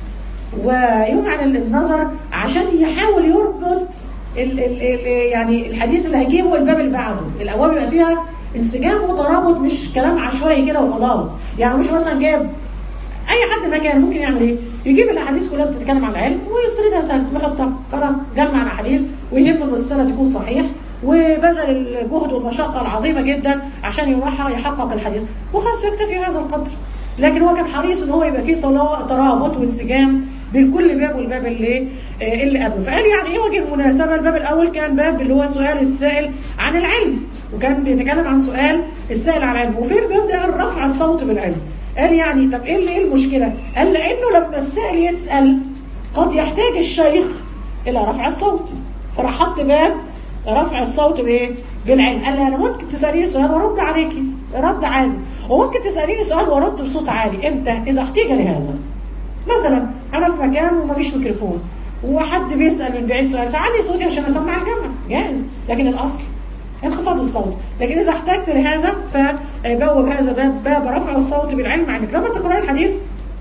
ويمعن النظر عشان يحاول يربط ال ال ال يعني الحديث اللي هيجيبه الباب اللي بعده الابواب يبقى فيها انسجام وترابط مش كلام عشوائي كده وخلاص يعني مش مثلا جايب اي حد مكان ممكن يعمل ايه يجيب الاحاديث كلها بتتكلم عن العلم ويسردها سهل ويحطها خلاص جمع الاحاديث ويهم ان السنه تكون صحيح وبذل الجهد والمشقه العظيمه جدا عشان يروح يحقق الحديث وخلاص بيكتفي هذا القدر لكن هو كان حريص ان هو يبقى فيه طلا- ترابط وانسجام بين كل باب والباب اللي آه، اللي قبله فقال يعني ايه وجه المناسبه الباب الاول كان باب اللي هو سؤال السائل عن العلم وكان بيتكلم عن سؤال السائل عن العلم وفي الباب ده قال رفع الصوت بالعلم قال يعني طب ايه اللي ايه المشكله قال لانه لما السائل يسال قد يحتاج الشيخ الى رفع الصوت فراح حط باب رفع الصوت بايه؟ بالعلم قال لي انا ممكن تساليني سؤال وارد عليكي رد عادي وممكن تساليني سؤال وارد بصوت عالي امتى؟ اذا احتاج لهذا مثلا انا في مكان ومفيش ميكروفون وحد بيسال من بعيد سؤال فعلي صوتي عشان اسمع الجمع جاهز لكن الاصل انخفاض الصوت لكن اذا احتجت لهذا فبوب هذا باب باب رفع الصوت بالعلم عنك لما تقرأي الحديث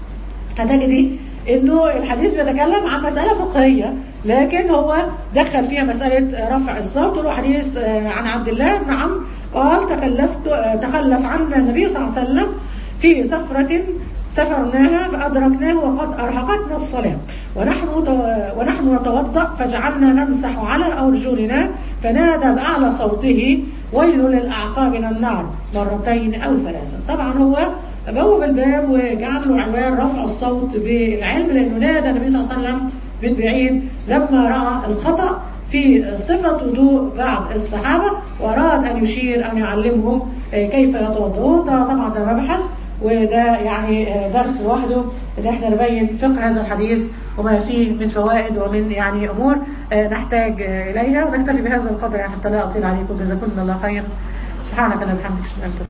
هتجدي انه الحديث بيتكلم عن مسألة فقهية لكن هو دخل فيها مسألة رفع الصوت وهو حديث آه، عن عبد الله بن عمرو قال تكلفت آه، تخلف عنا النبي صلى الله عليه وسلم في سفرة سفرناها فأدركناه وقد أرهقتنا الصلاة ونحن تو- ونحن نتوضأ فجعلنا نمسح على أرجلنا فنادى بأعلى صوته ويل للأعقاب من النار مرتين أو ثلاثا طبعا هو بوب الباب وجعل له عنوان رفع الصوت بالعلم لأنه نادى النبي صلى الله عليه وسلم من بعيد لما رأى الخطأ في صفة وضوء بعض الصحابة وأراد أن يشير أن يعلمهم آه، كيف يتوضؤون ده طبعا ده مبحث وده يعني آه، درس لوحده ان احنا نبين فقه هذا الحديث وما فيه من فوائد ومن يعني امور آه، نحتاج آه، اليها ونكتفي بهذا القدر يعني حتى لا اطيل عليكم جزاكم الله خيرا سبحانك اللهم وبحمدك اشهد ان لا اله الا انت